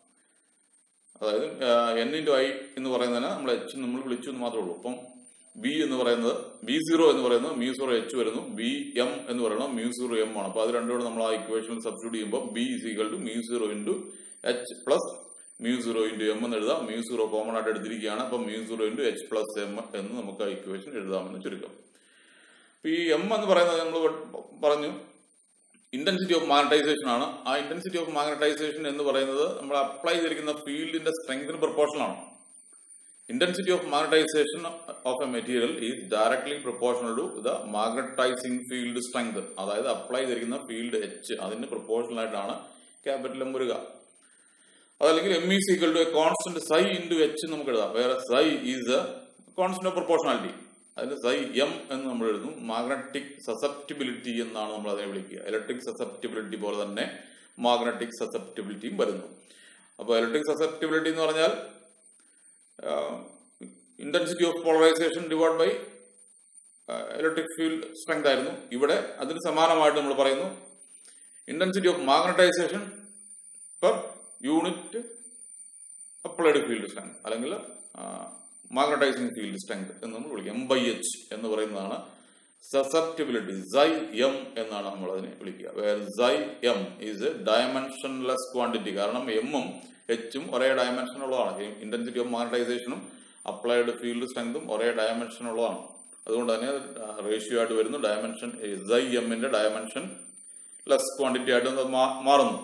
S1: അതായത് എൻ ഇൻറ്റു ഐ എന്ന് പറയുന്നതിന് നമ്മൾ എച്ച് നമ്മൾ വിളിച്ചു എന്ന് മാത്രമേ ഉള്ളൂ അപ്പം ബി എന്ന് പറയുന്നത് ബി സീറോ എന്ന് പറയുന്നത് മ്യൂ സീറോ എച്ച് വരുന്നു ബി എം എന്ന് പറയുന്നത് മ്യൂ സീറോ എം ആണ് അപ്പൊ അത് രണ്ടുകൂടെ നമ്മൾ ആ ഇക്വേഷനിൽ സബ്സ്റ്റിറ്റ്യൂട്ട് ചെയ്യുമ്പോൾ B is equal to mu zero into H plus mu zero into M എന്ന് എഴുതാം മ്യൂ സീറോ കോമൺ ആയിട്ട് എടുത്തിരിക്കുകയാണ് അപ്പൊ mu zero into H plus M എന്ന് നമുക്ക് ആ ഇക്വേഷൻ എഴുതാമെന്ന് ചുരുക്കം ഈ എം എന്ന് പറയുന്നത് നമ്മൾ പറഞ്ഞു ഇന്റൻസിറ്റി ഓഫ് മാഗ്നറ്റൈസേഷൻ ആണ് ആ ഇന്റൻസിറ്റി ഓഫ് മാഗ്നറ്റൈസേഷൻ എന്ന് പറയുന്നത് നമ്മൾ അപ്ലൈ ചെയ്തിരിക്കുന്ന ഫീൽഡിന്റെ സ്ട്രെങ്തിന് പ്രപ്പോർഷണൽ ആണ് intensity of magnetisation of a material is directly proportional to the magnetising field strength അതായത് അപ്ലൈ ചെയ്തിരിക്കുന്ന ഫീൽഡ് എച്ച് അതിന് പ്രപ്പോർഷണൽ ആയിട്ടാണ് ക്യാപിറ്റൽ എം വരിക അതല്ലെങ്കിൽ M is equal to a constant psi into H നമുക്ക് എഴുതാം വേറെ psi is a constant of proportionality അതിന് സൈ എം എന്ന് നമ്മൾ എഴുതും മാഗ്നറ്റിക് സസെപ്റ്റിബിലിറ്റി എന്നാണ് നമ്മൾ അതിനെ വിളിക്കുക ഇലക്ട്രിക് സസെപ്റ്റിബിലിറ്റി പോലെ തന്നെ മാഗ്നറ്റിക് സസെപ്റ്റിബിലിറ്റിയും വരുന്നു അപ്പോൾ ഇലക്ട്രിക് സസെപ്റ്റിബിലിറ്റി എന്ന് പറഞ്ഞാൽ intensity of polarisation divide by electric field strength ആയിരുന്നു ഇവിടെ അതിന് സമാനമായിട്ട് നമ്മൾ പറയുന്നു intensity of magnetisation per unit applied field strength അല്ലെങ്കിൽ മാഗ്നറ്റൈസിംഗ് ഫീൽഡ് സ്ട്രെങ്ത് എന്ന് നമ്മൾ വിളിക്കും എം ബൈ എച്ച് എന്ന് പറയുന്നതാണ് സസെപ്റ്റിബിലിറ്റി സൈ എം എന്നാണ് നമ്മൾ അതിനെ വിളിക്കുക where psi M is a dimensionless quantity കാരണം എമ്മും എച്ചും ഒരേ ഡയമെൻഷൻ ഉള്ളതാണ് ഇന്റൻസിറ്റി ഓഫ് മാഗ്നറ്റൈസേഷനും അപ്ലൈഡ് ഫീൽഡ് സ്ട്രെങ്തും ഒരേ ഡയമെൻഷൻ ഉള്ളതാണ് അതുകൊണ്ട് തന്നെ റേഷ്യോ ആയിട്ട് വരുന്നു ഡയമെൻഷൻ സൈ എമ്മിന്റെ ഡയമെൻഷൻ ലെസ് ക്വാണ്ടിറ്റി ആയിട്ട് അത് മാറുന്നു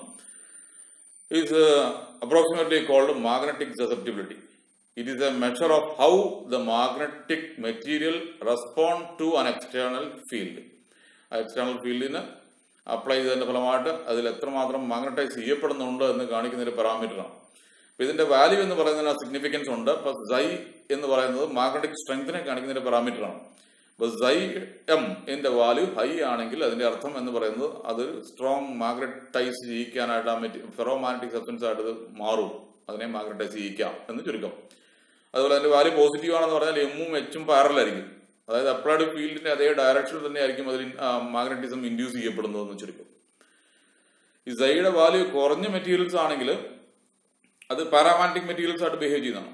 S1: is uh, approximately called magnetic susceptibility. It is a measure of how the magnetic material respond to an external field. ആ എക്സ്റ്റേണൽ ഫീൽഡിന് അപ്ലൈ ചെയ്തതിന്റെ ഫലമായിട്ട് അതിൽ എത്രമാത്രം മാഗ്നറ്റൈസ് ചെയ്യപ്പെടുന്നുണ്ട് എന്ന് കാണിക്കുന്ന ഒരു പാരാമീറ്ററാണ് അപ്പൊ ഇതിന്റെ വാല്യൂ എന്ന് പറയുന്നതിന് സിഗ്നിഫിക്കൻസ് ഉണ്ട് അപ്പൊ സൈ എന്ന് പറയുന്നത് മാഗ്നറ്റിക് സ്ട്രെങ്തിനെ കാണിക്കുന്ന ഒരു പാരാമീറ്ററാണ് അപ്പൊ സൈ എം ഇതിന്റെ വാല്യൂ ഹൈ ആണെങ്കിൽ അതിന്റെ അർത്ഥം എന്ന് പറയുന്നത് അത് സ്ട്രോങ് മാഗ്നറ്റൈസ് ചെയ്യിക്കാനായിട്ട് ആ മെറ്റി ഫെറോ മാഗ്നറ്റിക് സബ്സ്റ്റൻസ് ആയിട്ട് ഇത് മാറും അതിനെ മാഗ്നറ്റൈസ് ചെയ്യിക്കാം എന്ന് ചുരുക്കം അതുപോലെ അതിന്റെ വാല്യൂ പോസിറ്റീവ് ആണെന്ന് പറഞ്ഞാൽ എമ്മും എച്ചും പാരലായിരിക്കും അതായത് അപ്ലൈഡ് ഫീൽഡിന്റെ അതേ ഡയറക്ഷനിൽ തന്നെ ആയിരിക്കും അതിൽ മാഗ്നറ്റിസം ഇൻഡ്യൂസ് ചെയ്യപ്പെടുന്നതെന്ന് ചുരുക്കം ഈ സൈയുടെ വാല്യൂ കുറഞ്ഞ മെറ്റീരിയൽസ് ആണെങ്കിൽ അത് പാരാമാഗ്നറ്റിക് മെറ്റീരിയൽസ് ആയിട്ട് ബിഹേവ് ചെയ്യുന്നതാണ്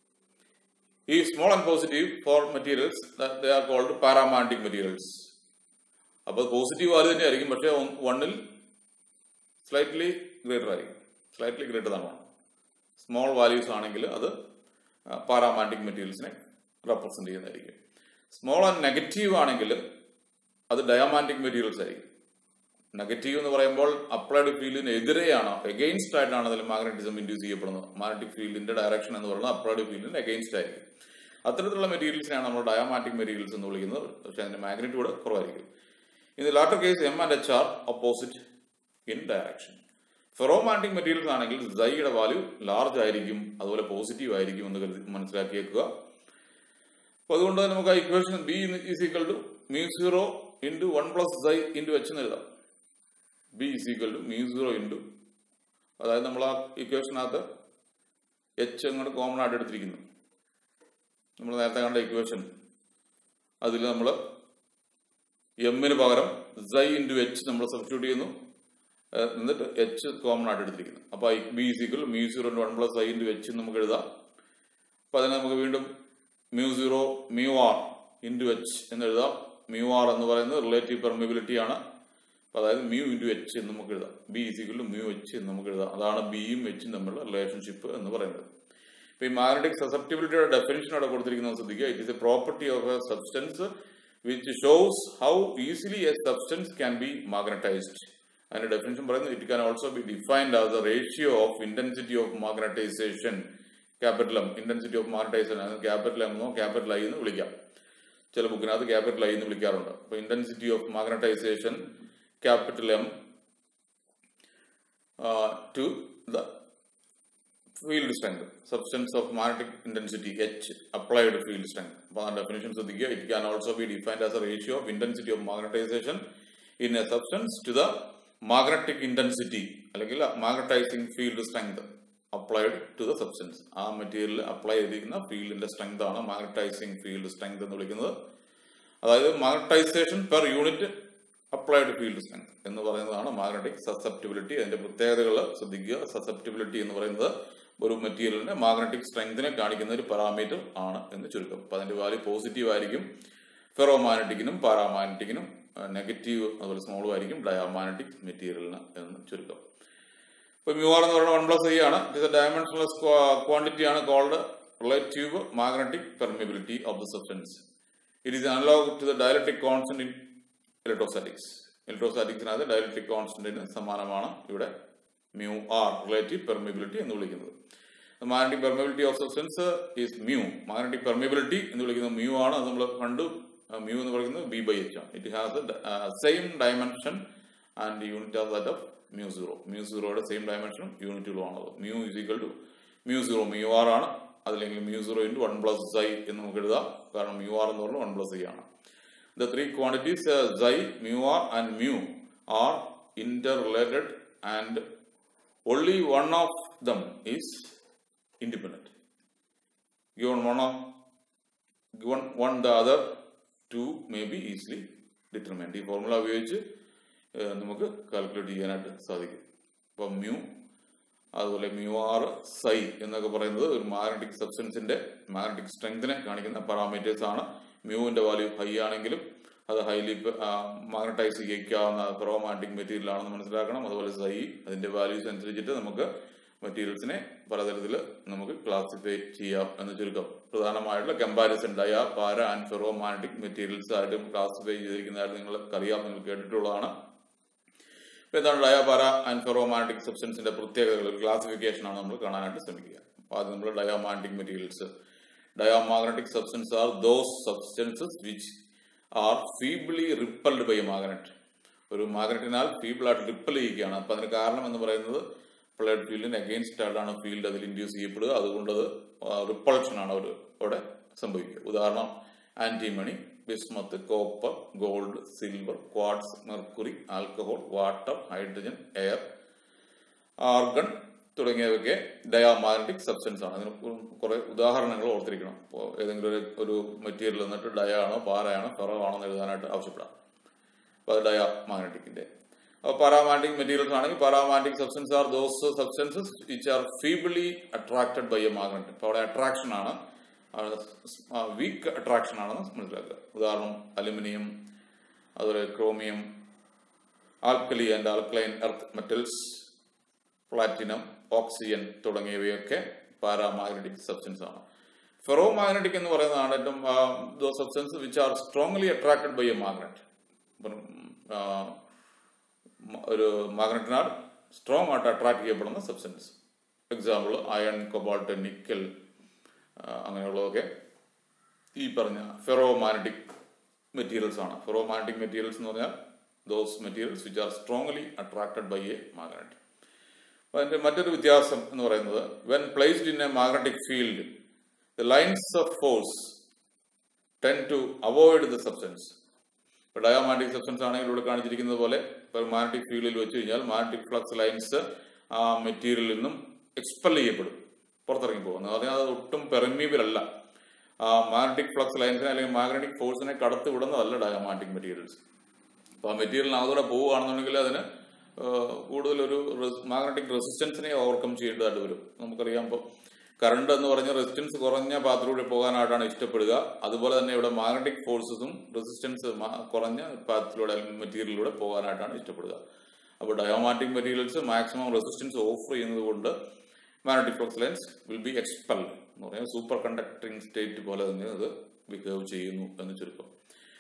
S1: ഈ small and positive for materials they are called paramagnetic materials അപ്പോൾ പോസിറ്റീവ് വാല്യൂ തന്നെ ആയിരിക്കും പക്ഷേ വണ്ണിൽ സ്ലൈറ്റ്ലി ഗ്രേറ്റർ ആയിരിക്കും സ്ലൈറ്റ്ലി ഗ്രേറ്റർ ആണ് സ്മോൾ വാല്യൂസ് ആണെങ്കിൽ അത് പാരാമാഗ്നറ്റിക് മെറ്റീരിയൽസിനെ റെപ്രസെന്റ് ചെയ്യുന്നതായിരിക്കും സ്മോൾ ആൻഡ് നെഗറ്റീവ് ആണെങ്കിൽ അത് ഡയാമാഗ്നറ്റിക് മെറ്റീരിയൽസ് ആയിരിക്കും നെഗറ്റീവ് എന്ന് പറയുമ്പോൾ അപ്ലൈഡ് ഫീൽഡിന് എതിരെയാണ് എഗെയിൻസ്റ്റ് ആയിട്ടാണ് അതിൽ മാഗ്നറ്റിസം ഇൻഡ്യൂസ് ചെയ്യപ്പെടുന്നത് മാഗ്നറ്റിക് ഫീൽഡിന്റെ ഡയറക്ഷൻ എന്ന് പറയുന്നത് അപ്ലൈഡ് ഫീൽഡിന് എഗെയിൻസ്റ്റ് ആയിരിക്കും അത്തരത്തിലുള്ള മെറ്റീരിയൽസിനെയാണ് നമ്മൾ ഡയാമാറ്റിക് മെറ്റീരിയൽസ് എന്ന് വിളിക്കുന്നത് പക്ഷേ അതിന്റെ മാഗ്നറ്റ്യൂഡ് കുറവായിരിക്കും in the latter case M and H are opposite in direction ferromagnetic materials ആണെങ്കിൽ സൈയുടെ വാല്യൂ ലാർജ് ആയിരിക്കും അതുപോലെ പോസിറ്റീവ് ആയിരിക്കും എന്ന് കരുതി മനസ്സിലാക്കിയേക്കുക അപ്പൊ അതുകൊണ്ട് തന്നെ നമുക്ക് ആ equation B is equal to mu zero into one plus psi into H എന്ന് എഴുതാം B is equal to mu zero into അതായത് നമ്മൾ ആ ഇക്വേഷനകത്ത് എച്ച് അങ്ങോട്ട് കോമൺ ആയിട്ട് എടുത്തിരിക്കുന്നു നമ്മൾ നേരത്തെ കണ്ട ഇക്വേഷൻ അതിൽ നമ്മൾ എമ്മിന് പകരം സൈ ഇൻറ്റു എച്ച് നമ്മൾ സബ്സ്റ്റിറ്റ്യൂട്ട് ചെയ്യുന്നു ഏഹ് എന്നിട്ട് എച്ച് കോമൺ ആയിട്ട് എടുത്തിരിക്കുന്നു അപ്പോൾ B is equal mu zero into one plus psi into H നമുക്ക് എഴുതാം അപ്പോൾ അതിനെ നമുക്ക് വീണ്ടും mu zero mu R into H എന്ന് എഴുതാം മ്യൂ ആർ എന്ന് പറയുന്നത് റിലേറ്റീവ് പെർമിബിലിറ്റി ആണ് അപ്പോൾ അതായത് മ്യൂ ഇൻറ്റു എച്ച് എന്ന് നമുക്ക് എഴുതാം ബി ഈസിക്കൽ മ്യൂ എച്ച് എന്ന് നമുക്ക് എഴുതാം അതാണ് ബിയും എച്ചും തമ്മിലുള്ള റിലേഷൻഷിപ്പ് എന്ന് പറയുന്നത് ഇപ്പൊ ഈ മാഗ്നറ്റിക് സസെപ്റ്റിബിലിറ്റിയുടെ ഡെഫിനിഷൻ അവിടെ കൊടുത്തിരിക്കുന്നത് ശ്രദ്ധിക്കുക it is a property of a substance which shows how easily a substance can be magnetised അതിന്റെ ഡെഫിനിഷൻ പറയുന്നത് it can also be defined as the ratio of intensity of magnetisation capital M intensity of magnetisation അത് capital M എന്നോ capital I എന്ന് വിളിക്കാം ചില ബുക്കിനകത്ത് capital I എന്ന് വിളിക്കാറുണ്ട് അപ്പൊ intensity of magnetisation capital M to the field strength substance of magnetic intensity H applied field strength അപ്പോൾ ആ ഡെഫിനേഷൻ ശ്രദ്ധിക്കുക it can also be defined as a ratio of intensity of magnetisation in a substance to the magnetic intensity അല്ലെങ്കിൽ magnetising field strength applied to the substance ആ മെറ്റീരിയലിൽ apply ചെയ്തിരിക്കുന്ന ഫീൽഡിന്റെ strength ആണ് magnetising field strength എന്ന് വിളിക്കുന്നത് അതായത് magnetisation per unit applied field strength എന്ന് പറയുന്നതാണ് മാഗ്നറ്റിക് സസെപ്റ്റിബിലിറ്റി അതിന്റെ പ്രത്യേകതകൾ ശ്രദ്ധിക്കുക സസെപ്റ്റിബിലിറ്റി എന്ന് പറയുന്നത് ഒരു മെറ്റീരിയലിന്റെ മാഗ്നറ്റിക് സ്ട്രെങ്തിനെ കാണിക്കുന്ന ഒരു പാരാമീറ്റർ ആണ് എന്ന് ചുരുക്കം അപ്പൊ അതിന്റെ വാല്യൂ പോസിറ്റീവ് ആയിരിക്കും ഫെറോമാഗ്നറ്റിക്കിനും പാരാമാഗ്നറ്റിക്കിനും നെഗറ്റീവ് അതുപോലെ സ്മോളും ആയിരിക്കും ഡയാമാഗ്നറ്റിക് മെറ്റീരിയലിന് എന്ന് ചുരുക്കം ഇപ്പൊ മ്യൂ ആർ എന്ന് പറയുന്നത് വൺ പ്ലസ് ഐ ആണ് ഇറ്റ് ഇസ് ഡയമെൻഷൻലെസ് ക്വാണ്ടിറ്റി ആണ് called relative magnetic permeability of the substance it is analogue to the dielectric constant in electrostatics ഇലക്ട്രോസ്റ്റാറ്റിക്സിനകത്ത് ഡയലക്ട്രിക് കോൺസ്റ്റന്റിന് സമാനമാണ് ഇവിടെ മ്യൂ ആർ റിലേറ്റീവ് പെർമിബിലിറ്റി എന്ന് വിളിക്കുന്നത് magnetic permeability of substance is mu magnetic permeability എന്ന് വിളിക്കുന്നത് mu ആണ് അത് നമ്മൾ കണ്ടു മ്യൂ എന്ന് പറയുന്നത് ബി ബൈ എച്ച് ആണ് it has same dimension and unit of that of mu zero mu സീറോയുടെ സെയിം ഡയമെൻഷനും യൂണിറ്റുകളും ആണത് mu is equal to mu zero mu R ആണ് അതല്ലെങ്കിൽ mu zero into one plus I എന്ന് നമുക്ക് എഴുതാം കാരണം മ്യൂ ആർ എന്ന് പറഞ്ഞാൽ വൺ പ്ലസ് ഐ ആണ് The three quantities uh, xi, mu r and mu are interrelated and only one of them is independent. Given one of given one the other two may be easily determined. ഈ formula ഉപയോഗിച്ച് ഏഹ്, നമുക്ക് calculate ചെയ്യാനായിട്ട് സാധിക്കും അപ്പം mu അതുപോലെ mu R സൈ എന്നൊക്കെ പറയുന്നത് ഒരു മാഗ്നറ്റിക് സബ്സ്റ്റൻസിന്റെ മാഗ്നറ്റിക് സ്ട്രെങ്തിനെ കാണിക്കുന്ന പാരാമീറ്റേഴ്സ് ആണ് മ്യൂവിന്റെ വാല്യൂ ഹൈ ആണെങ്കിലും അത് ഹൈലി മാഗ്നറ്റൈസ് ചെയ്യിക്കാവുന്ന ഫെറോമാഗ്നറ്റിക് മെറ്റീരിയൽ ആണെന്ന് മനസ്സിലാക്കണം അതുപോലെ സൈ അതിന്റെ വാല്യൂസ് അനുസരിച്ചിട്ട് നമുക്ക് മെറ്റീരിയൽസിനെ പലതരത്തിൽ നമുക്ക് ക്ലാസിഫൈ ചെയ്യാം എന്ന് ചുരുക്കം പ്രധാനമായിട്ടുള്ള comparison dia para and ferromagnetic materials ആയിട്ട് ക്ലാസിഫൈ ചെയ്തിരിക്കുന്നതായിട്ട് നിങ്ങൾക്ക് അറിയാം നിങ്ങൾ കേട്ടിട്ടുള്ളതാണ് ഇപ്പൊ എന്താണ് ഡയ പാര ആൻഡ് ഫെറോ മാഗ്നറ്റിക് സബ്സ്റ്റൻസിന്റെ പ്രത്യേകതകൾ ഒരു ക്ലാസിഫിക്കേഷൻ ആണ് നമ്മൾ കാണാനായിട്ട് ശ്രമിക്കുക അപ്പൊ ആദ്യം നമ്മൾ diamagnetic materials diamagnetic substance are those substances which are feebly repelled by magnet ഒരു മാഗ്നറ്റിനാൽ ഫീബിൾ ആയിട്ട് റിപ്പൽ ചെയ്യുകയാണ് അപ്പൊ അതിന് കാരണം എന്ന് പറയുന്നത് പ്ലേഡ് ഫീൽഡിന് അഗെയിൻസ്റ്റ് ആയിട്ടാണ് ഫീൽഡ് അതിൽ ഇൻഡ്യൂസ് ചെയ്യപ്പെടുക അതുകൊണ്ട് അത് റിപ്പൾഷൻ ആണ് അവർ അവിടെ സംഭവിക്കുക ഉദാഹരണം antimony bismuth copper gold silver quartz mercury alcohol water hydrogen air argon തുടങ്ങിയവയൊക്കെ ഡയാമാഗ്നറ്റിക് സബ്സ്റ്റൻസ് ആണ് അതിന് കുറെ ഉദാഹരണങ്ങൾ ഓർത്തിരിക്കണം ഇപ്പോൾ ഏതെങ്കിലും ഒരു ഒരു മെറ്റീരിയൽ എന്നിട്ട് ഡയ ആണോ പാറയാണോ ഫെറോ ആണോ എന്ന് എഴുതാനായിട്ട് ആവശ്യപ്പെടാം അപ്പോൾ അത് ഡയാമാഗ്നറ്റിക്കിന്റെ അപ്പോൾ പാരാമാഗ്നറ്റിക് മെറ്റീരിയൽസ് ആണെങ്കിൽ paramagnetic substance are those substances which are feebly attracted by a magnet അപ്പോൾ അവിടെ അട്രാക്ഷൻ ആണ് വീക്ക് അട്രാക്ഷൻ ആണെന്ന് മനസ്സിലാക്കുക ഉദാഹരണം അലുമിനിയം അതുപോലെ chromium alkali and alkaline earth metals platinum oxygen തുടങ്ങിയവയൊക്കെ പാരാമാഗ്നറ്റിക് സബ്സ്റ്റൻസ് ആണ് ഫെറോ മാഗ്നറ്റിക് എന്ന് പറയുന്നതാണ് ഏറ്റവും those substance which are strongly attracted by a magnet ഒരു മാഗ്നറ്റിനാൽ സ്ട്രോങ് ആയിട്ട് അട്രാക്ട് ചെയ്യപ്പെടുന്ന substance example iron cobalt nickel അങ്ങനെയുള്ളതൊക്കെ ഈ പറഞ്ഞ ഫെറോ മാഗ്നറ്റിക് മെറ്റീരിയൽസ് ആണ് ഫെറോ മാഗ്നറ്റിക് മെറ്റീരിയൽസ് എന്ന് പറഞ്ഞാൽ those materials which are strongly attracted by a magnet അതിന്റെ മറ്റൊരു വ്യത്യാസം എന്ന് പറയുന്നത് when placed in a magnetic field the lines of force tend to avoid the substance ഇപ്പോൾ ഡയാമാഗ്നറ്റിക് സബ്സ്റ്റൻസ് ആണെങ്കിൽ ഇവിടെ കാണിച്ചിരിക്കുന്നത് പോലെ ഇപ്പോൾ മാഗ്നറ്റിക് ഫീൽഡിൽ വെച്ച് കഴിഞ്ഞാൽ മാഗ്നറ്റിക് ഫ്ലക്സ് ലൈൻസ് ആ മെറ്റീരിയലിൽ നിന്നും എക്സ്പെൽ ചെയ്യപ്പെടും പുറത്തിറങ്ങി പോകുന്നത് അതിനാൽ അത് ഒട്ടും പെർമീബിൾ അല്ല ആ മാഗ്നറ്റിക് ഫ്ലക്സ് ലൈൻസിനെ അല്ലെങ്കിൽ മാഗ്നറ്റിക് ഫോഴ്സിനെ കടത്തി വിടുന്നതല്ല ഡയാമാഗ്നറ്റിക് മെറ്റീരിയൽസ് അപ്പോൾ ആ മെറ്റീരിയലിനകത്തൂടെ പോവുകയാണെന്നുണ്ടെങ്കിൽ അതിന് കൂടുതലൊരു മാഗ്നറ്റിക് റെസിസ്റ്റൻസിനെ ഓവർകം ചെയ്യേണ്ടതായിട്ട് വരും നമുക്കറിയാം ഇപ്പോൾ കറണ്ട് എന്ന് പറഞ്ഞ റെസിസ്റ്റൻസ് കുറഞ്ഞ പാത്തിലൂടെ പോകാനായിട്ടാണ് ഇഷ്ടപ്പെടുക അതുപോലെ തന്നെ ഇവിടെ മാഗ്നറ്റിക് ഫോഴ്സസും റെസിസ്റ്റൻസ് കുറഞ്ഞ പാത്തിലൂടെ അല്ലെങ്കിൽ മെറ്റീരിയലിലൂടെ പോകാനായിട്ടാണ് ഇഷ്ടപ്പെടുക അപ്പോൾ diamagnetic materials maximum resistance offer ചെയ്യുന്നത് കൊണ്ട് magnetic flux lines will be expel എന്ന് പറയുന്നത് സൂപ്പർ കണ്ടക്ടിങ് സ്റ്റേറ്റ് പോലെ തന്നെ അത് ബിഹേവ് ചെയ്യുന്നു എന്ന് ചുരുക്കം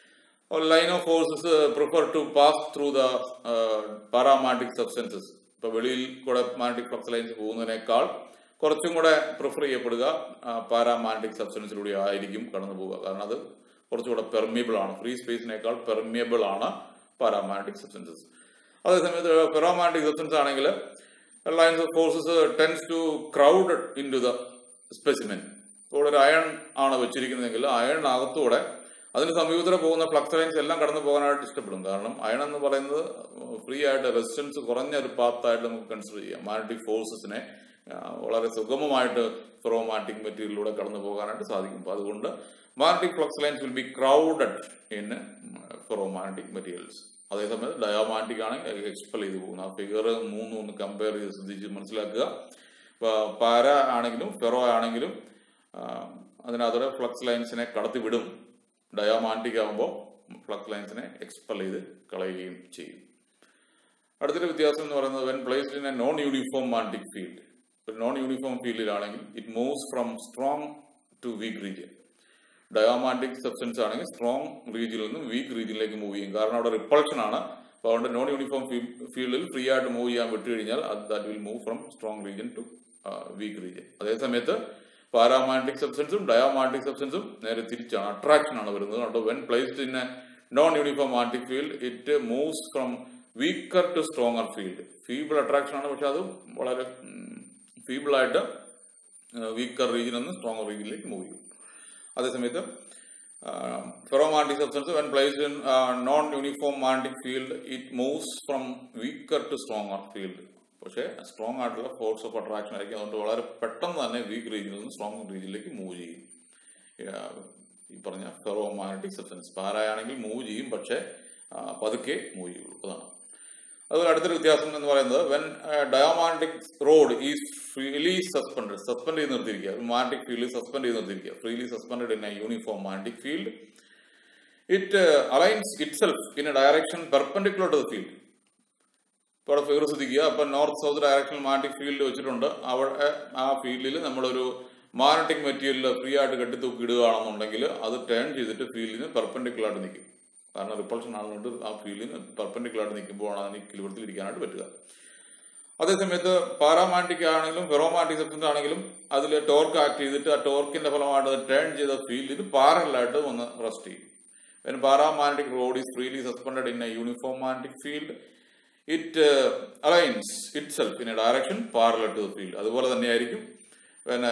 S1: line of forces prefer to pass through the paramagnetic substances ഇപ്പൊ വെളിയിൽ കൂടെ മാഗ്നറ്റിക് ഫ്ലക്സ് ലൈൻസ് പോകുന്നതിനേക്കാൾ കുറച്ചും കൂടെ പ്രിഫർ ചെയ്യപ്പെടുക പാരാമാഗ്നറ്റിക് സബ്സ്റ്റൻസിലൂടെ ആയിരിക്കും കടന്നു പോവുക കാരണം അത് കുറച്ചുകൂടെ പെർമിയബിൾ ആണ് ഫ്രീ സ്പേസിനേക്കാൾ പെർമിയബിൾ ആണ് പാരാമാഗ്നറ്റിക് സബ്സ്റ്റൻസസ് അതേസമയത്ത് ഫെറോമാഗ്നറ്റിക് സബ്സ്റ്റൻസ് ആണെങ്കിൽ lines of forces tends to crowd into the specimen ഇവിടെ ഒരു അയൺ ആണ് വെച്ചിരിക്കുന്നതെങ്കിൽ അയണിനകത്തൂടെ അതിന് സമീപത്തൂടെ പോകുന്ന ഫ്ലക്സ് ലൈൻസ് എല്ലാം കടന്നു പോകാനായിട്ട് ഇഷ്ടപ്പെടും കാരണം അയൺ എന്ന് പറയുന്നത് ഫ്രീ ആയിട്ട് റെസിസ്റ്റൻസ് കുറഞ്ഞ ഒരു പാത്തായിട്ട് നമുക്ക് കൺസിഡർ ചെയ്യാം മാഗ്നറ്റിക് ഫോഴ്സസിനെ വളരെ സുഗമമായിട്ട് ഫെറോമാറ്റിക് മെറ്റീരിയലിലൂടെ കടന്നു പോകാനായിട്ട് സാധിക്കും അപ്പോൾ അതുകൊണ്ട് magnetic flux lines will be crowded in ferromagnetic materials അതേസമയത്ത് ഡയോമാറ്റിക് ആണെങ്കിൽ എക്സ്പെൽ ചെയ്ത് പോകുന്നു ആ ഫിഗർ മൂന്നും ഒന്ന് കമ്പയർ ചെയ്ത് ശ്രദ്ധിച്ച് മനസ്സിലാക്കുക പാര ആണെങ്കിലും ഫെറോ ആണെങ്കിലും അതിനകത്തൂടെ ഫ്ലക്സ് ലൈൻസിനെ കടത്തി വിടും ഡയോമാറ്റിക് ആകുമ്പോൾ ഫ്ലക്സ് ലൈൻസിനെ എക്സ്പെൽ ചെയ്ത് കളയുകയും ചെയ്യും അടുത്തൊരു വ്യത്യാസം എന്ന് പറയുന്നത് when placed in a non uniform magnetic field ഒരു നോൺ യൂണിഫോം ഫീൽഡിലാണെങ്കിൽ it moves from strong to weak region diamagnetic substance ആണെങ്കിൽ സ്ട്രോങ് റീജിയനിൽ നിന്നും വീക്ക് റീജിയനിലേക്ക് മൂവ് ചെയ്യും കാരണം അവിടെ റിപ്പൾഷൻ ആണ് അപ്പോൾ അതുകൊണ്ട് നോൺ യൂണിഫോം ഫീൽഡിൽ ഫ്രീ ആയിട്ട് മൂവ് ചെയ്യാൻ വിട്ടു കഴിഞ്ഞാൽ അത് that will move from strong region to weak region അതേസമയത്ത് പാരാമാഗ്നറ്റിക് സബ്സ്റ്റൻസും ഡയോമാഗ്നറ്റിക് സബ്സ്റ്റൻസും നേരെ തിരിച്ചാണ് അട്രാക്ഷൻ ആണ് വരുന്നത് അതുകൊണ്ട് when placed in a non uniform magnetic field it moves from weaker to stronger field feeble attraction ആണ് പക്ഷെ അത് വളരെ ഫീബിൾ ആയിട്ട് വീക്കർ റീജിയനിൽ നിന്ന് സ്ട്രോങ്ങർ റീജിയനിലേക്ക് മൂവ് ചെയ്യും അതേസമയത്ത് ferromagnetic substance when placed in non uniform magnetic field it moves from weaker to stronger field പക്ഷേ സ്ട്രോങ് ആയിട്ടുള്ള ഫോഴ്സ് ഓഫ് അട്രാക്ഷൻ ആയിരിക്കും അതുകൊണ്ട് വളരെ പെട്ടെന്ന് തന്നെ വീക്ക് റീജിയനിൽ നിന്ന് സ്ട്രോങ് റീജിയനിലേക്ക് മൂവ് ചെയ്യും ഈ പറഞ്ഞ ഫെറോമാഗ്നറ്റിക് സബ്സ്റ്റൻസ് പാരായാണെങ്കിൽ മൂവ് ചെയ്യും പക്ഷേ പതുക്കെ മൂവ് ചെയ്യുള്ളൂ അതാണ് അതുപോലെ അടുത്തൊരു വ്യത്യാസം എന്ന് പറയുന്നത് when diamagnetic rod is freely suspend suspend ചെയ്ത് നിർത്തിയിരിക്കുക മാഗ്നറ്റിക് ഫീൽഡ് സസ്പെൻഡ് ചെയ്ത് നിർത്തിയിരിക്കുക freely suspend in a uniform magnetic field it aligns itself in a direction perpendicular to the field ഇപ്പോൾ അവിടെ ഫിഗർ ശ്രദ്ധിക്കുക അപ്പൊ നോർത്ത് സൗത്ത് ഡയറക്ഷനിൽ magnetic field വെച്ചിട്ടുണ്ട് അവിടെ ആ ഫീൽഡിൽ നമ്മളൊരു മാഗ്നറ്റിക് മെറ്റീരിയൽ ഫ്രീ ആയിട്ട് കെട്ടിത്തൂക്കി ഇടുകയാണെന്നുണ്ടെങ്കിൽ അത് ടേൺ ചെയ്തിട്ട് ഫീൽഡിന് പെർപെൻഡിക്കുലർ ആയിട്ട് നിൽക്കും കാരണം റിപ്പൾഷൻ ആളുകൊണ്ട് ആ ഫീൽഡിന് പെർപെൻഡിക്കുലർ ആയിട്ട് നിൽക്കുമ്പോഴാണ് അതിന് കിളിവൃത്തിൽ ഇരിക്കാനായിട്ട് പറ്റുക അതേസമയത്ത് പാരാമാഗ്നറ്റിക് ആണെങ്കിലും ഫെറോമാഗ്നറ്റിക് സബ്സ്റ്റൻസ് ആണെങ്കിലും അതിൽ ടോർക്ക് ആക്ട് ചെയ്തിട്ട് ആ ടോർക്കിന്റെ ഫലമായിട്ട് അത് ടേൺ ചെയ്ത ഫീൽഡിന് പാരലായിട്ട് ഒന്ന് റെസ്റ്റ് ചെയ്യും പിന്നെ paramagnetic rod is freely suspended in a uniform magnetic field it aligns itself in a direction parallel to the field അതുപോലെ തന്നെയായിരിക്കും പിന്നെ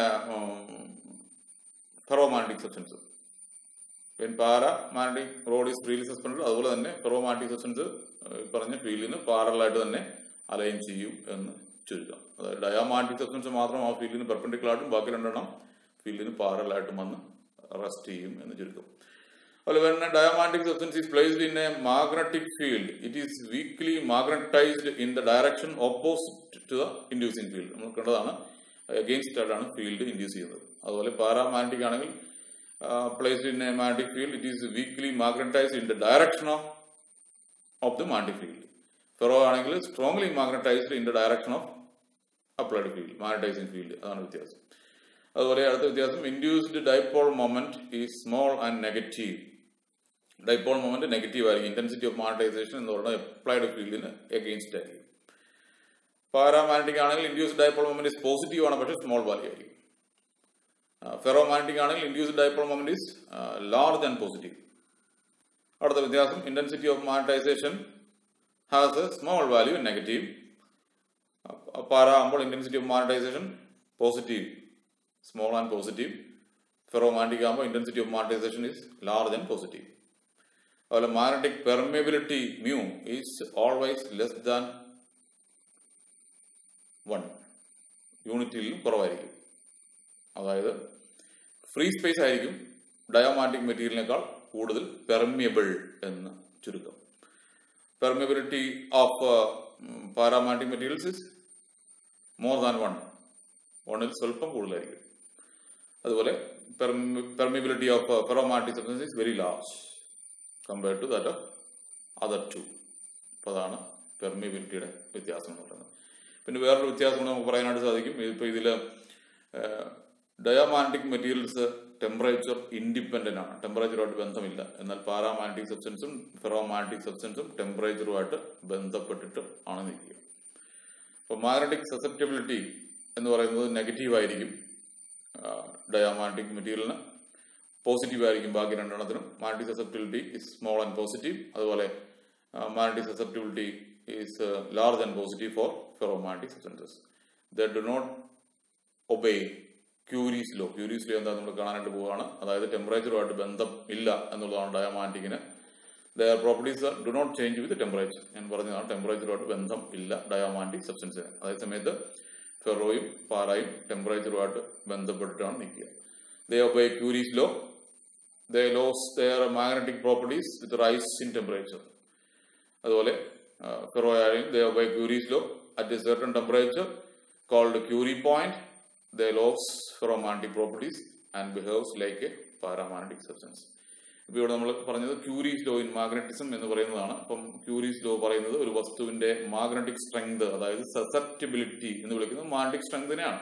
S1: ferromagnetic substance when paramagnetic rod is freely suspend അതുപോലെ തന്നെ ഫെറോമാഗ്നറ്റിക് സബ്സ്റ്റൻസ് പറഞ്ഞ ഫീൽഡിന് പാരലായിട്ട് തന്നെ align ചെയ്യും എന്ന് ചുരുക്കാം അതായത് ഡയാമാഗ്നറ്റിക് സബ്സ്റ്റൻസ് മാത്രം ആ ഫീൽഡിന് പെർപെൻഡിക്കുലർ ആയിട്ടും ബാക്കി രണ്ടെണ്ണം ഫീൽഡിന് പാരലായിട്ടും വന്ന് റെസ്റ്റ് ചെയ്യും എന്ന് ചുരുക്കം അതുപോലെ when a diamagnetic substance is placed in a magnetic field, it is weakly magnetized in the direction opposite to the inducing field. നമ്മൾ കണ്ടതാണ് അഗെയിൻസ്റ്റ് ആയിട്ടാണ് ഫീൽഡ് ഇൻഡ്യൂസ് ചെയ്യുന്നത് അതുപോലെ പാരാമാഗ്നറ്റിക് ആണെങ്കിൽ placed in a magnetic field it is weakly magnetised in the direction of of the magnetic field ferro ആണെങ്കിൽ strongly magnetised in the direction of applied field magnetising field അതാണ് വ്യത്യാസം അതുപോലെ അടുത്ത വ്യത്യാസം induced dipole moment ഈ small and negative dipole moment negative ആയിരിക്കും intensity of magnetisation എന്ന് പറയുന്നത് അപ്ലൈഡ് ഫീൽഡിന് എഗെയിൻസ്റ്റ് ആയിരിക്കും പാരാമാഗ്നറ്റിക് ആണെങ്കിൽ induced dipole moment is positive ആണ് പക്ഷേ സ്മോൾ വാല്യൂ ആയിരിക്കും ഫെറോമാഗ്നറ്റിക് ആണെങ്കിൽ induced dipole moment is large and positive അടുത്ത വ്യത്യാസം intensity of magnetisation has a small value negative para ആകുമ്പോൾ intensity of magnetisation positive small and positive ferromagnetic ആകുമ്പോൾ intensity of magnetisation is large and positive അതുപോലെ magnetic permeability mu is always less than one യൂണിറ്റിലും കുറവായിരിക്കും അതായത് free space ആയിരിക്കും ഡയോമാറ്റിക് മെറ്റീരിയലിനേക്കാൾ കൂടുതൽ permeable എന്ന് ചുരുക്കം permeability of paramagnetic materials is more than one വണ്ണിൽ സ്വല്പം കൂടുതലായിരിക്കും അതുപോലെ permeability of ferromagnetic substance is very large compared to that of other two അപ്പോൾ അതാണ് പെർമിബിലിറ്റിയുടെ വ്യത്യാസം എന്ന് പറയുന്നത് പിന്നെ വേറൊരു വ്യത്യാസം കൂടെ നമുക്ക് പറയാനായിട്ട് സാധിക്കും ഇപ്പോൾ ഇതിൽ ഡയോമാഗ്നറ്റിക് മെറ്റീരിയൽസ് ടെമ്പറേച്ചർ ഇൻഡിപെൻഡന്റ് ആണ് ടെമ്പറേച്ചറുമായിട്ട് ബന്ധമില്ല എന്നാൽ പാരാമാഗ്നറ്റിക് സബ്സ്റ്റൻസും ഫെറോമാഗ്നറ്റിക് സബ്സ്റ്റൻസും ടെമ്പറേച്ചറുമായിട്ട് ബന്ധപ്പെട്ടിട്ട് ആണ് നിൽക്കുക അപ്പോൾ മാഗ്നറ്റിക് സസെപ്റ്റബിലിറ്റി എന്ന് പറയുന്നത് നെഗറ്റീവ് ആയിരിക്കും ഡയോമാഗ്നറ്റിക് മെറ്റീരിയലിന് പോസിറ്റീവ് ആയിരിക്കും ബാക്കി രണ്ടെണ്ണത്തിനും magnetic susceptibility is small and positive അതുപോലെ magnetic susceptibility is large and positive for ferromagnetic substances the do not obey Curie's law Curie's law എന്താ നമ്മൾ കാണാനായിട്ട് പോവുകയാണ് അതായത് ടെമ്പറേച്ചറുമായിട്ട് ബന്ധം ഇല്ല എന്നുള്ളതാണ് ഡയോമാറ്റിക്കിന് their properties do not change with temperature ഞാൻ പറഞ്ഞതാണ് ടെമ്പറേച്ചറുമായിട്ട് ബന്ധം ഇല്ല ഡയോമാറ്റിക് സബ്സ്റ്റൻസിന് അതേസമയത്ത് ഫെറോയും പാറായും ടെമ്പറേച്ചറുമായിട്ട് ബന്ധപ്പെട്ടിട്ടാണ് നിൽക്കുക they obey Curie's law they lose their magnetic properties with rise in temperature അതുപോലെ ഫെറോ ആയാലും they obey Curie's law at a certain temperature called Curie point they lost ferromagnetic properties and behaves like a paramagnetic substance. ഇപ്പോൾ ഇവിടെ നമ്മൾ പറഞ്ഞത് Curie's law in magnetism എന്ന് പറയുന്നതാണ് അപ്പം Curie's law പറയുന്നത് ഒരു വസ്തുവിന്റെ മാഗ്നറ്റിക് സ്ട്രെങ്ത് അതായത് സസെപ്റ്റബിലിറ്റി എന്ന് വിളിക്കുന്നത് മാഗ്നറ്റിക് സ്ട്രെങ്തിനെയാണ്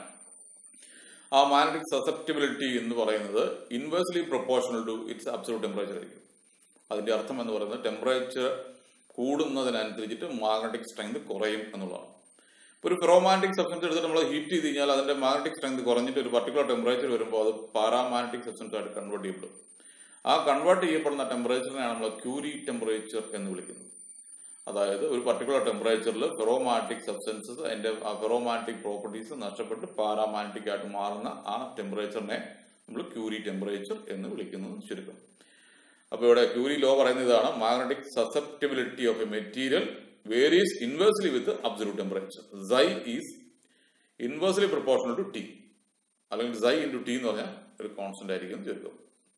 S1: ആ മാഗ്നറ്റിക് സസെപ്റ്റബിലിറ്റി എന്ന് പറയുന്നത് inversely proportional to its absolute temperature ആയിരിക്കും അതിന്റെ അർത്ഥം എന്ന് പറയുന്നത് ടെമ്പറേച്ചർ കൂടുന്നതിനനുസരിച്ചിട്ട് മാഗ്നറ്റിക് സ്ട്രെങ്ത് കുറയും എന്നുള്ളതാണ് ഒരു ഫെറോമാഗ്നറ്റിക് സബ്സ്റ്റൻസ് എടുത്തിട്ട് നമ്മൾ ഹീറ്റ് ചെയ്ത് കഴിഞ്ഞാൽ അതിന്റെ മാഗ്നറ്റിക് സ്ട്രെങ്ത് കുറഞ്ഞിട്ട് ഒരു പർട്ടിക്കുലർ ടെമ്പറേച്ചർ വരുമ്പോൾ അത് പാരാമാഗ്നറ്റിക് സബ്സ്റ്റൻസ് ആയിട്ട് കൺവേർട്ട് ചെയ്യപ്പെടും ആ കൺവേർട്ട് ചെയ്യപ്പെടുന്ന ടെമ്പറേച്ചറിനെയാണ് നമ്മൾ ക്യൂരി ടെമ്പറേച്ചർ എന്ന് വിളിക്കുന്നത് അതായത് ഒരു പർട്ടിക്കുലർ ടെമ്പറേച്ചറിൽ ഫെറോമാഗ്നറ്റിക് സബ്സ്റ്റൻസസ് അതിന്റെ ആ ഫെറോമാഗ്നറ്റിക് പ്രോപ്പർട്ടീസ് നഷ്ടപ്പെട്ട് പാരാമാഗ്നറ്റിക് ആയിട്ട് മാറുന്ന ആ ടെമ്പറേച്ചറിനെ നമ്മൾ ക്യൂരി ടെമ്പറേച്ചർ എന്ന് വിളിക്കുന്നത് ചുരുക്കം അപ്പോൾ ഇവിടെ ക്യൂരി ലോ പറയുന്ന ഇതാണ് magnetic susceptibility of a material varies inversely with absolute temperature psi is inversely proportional to T അല്ലെങ്കിൽ സൈ ഇൻറ്റു ടി എന്ന് പറഞ്ഞാൽ ഒരു കോൺസ്റ്റന്റ് ആയിരിക്കും ചുരുക്കം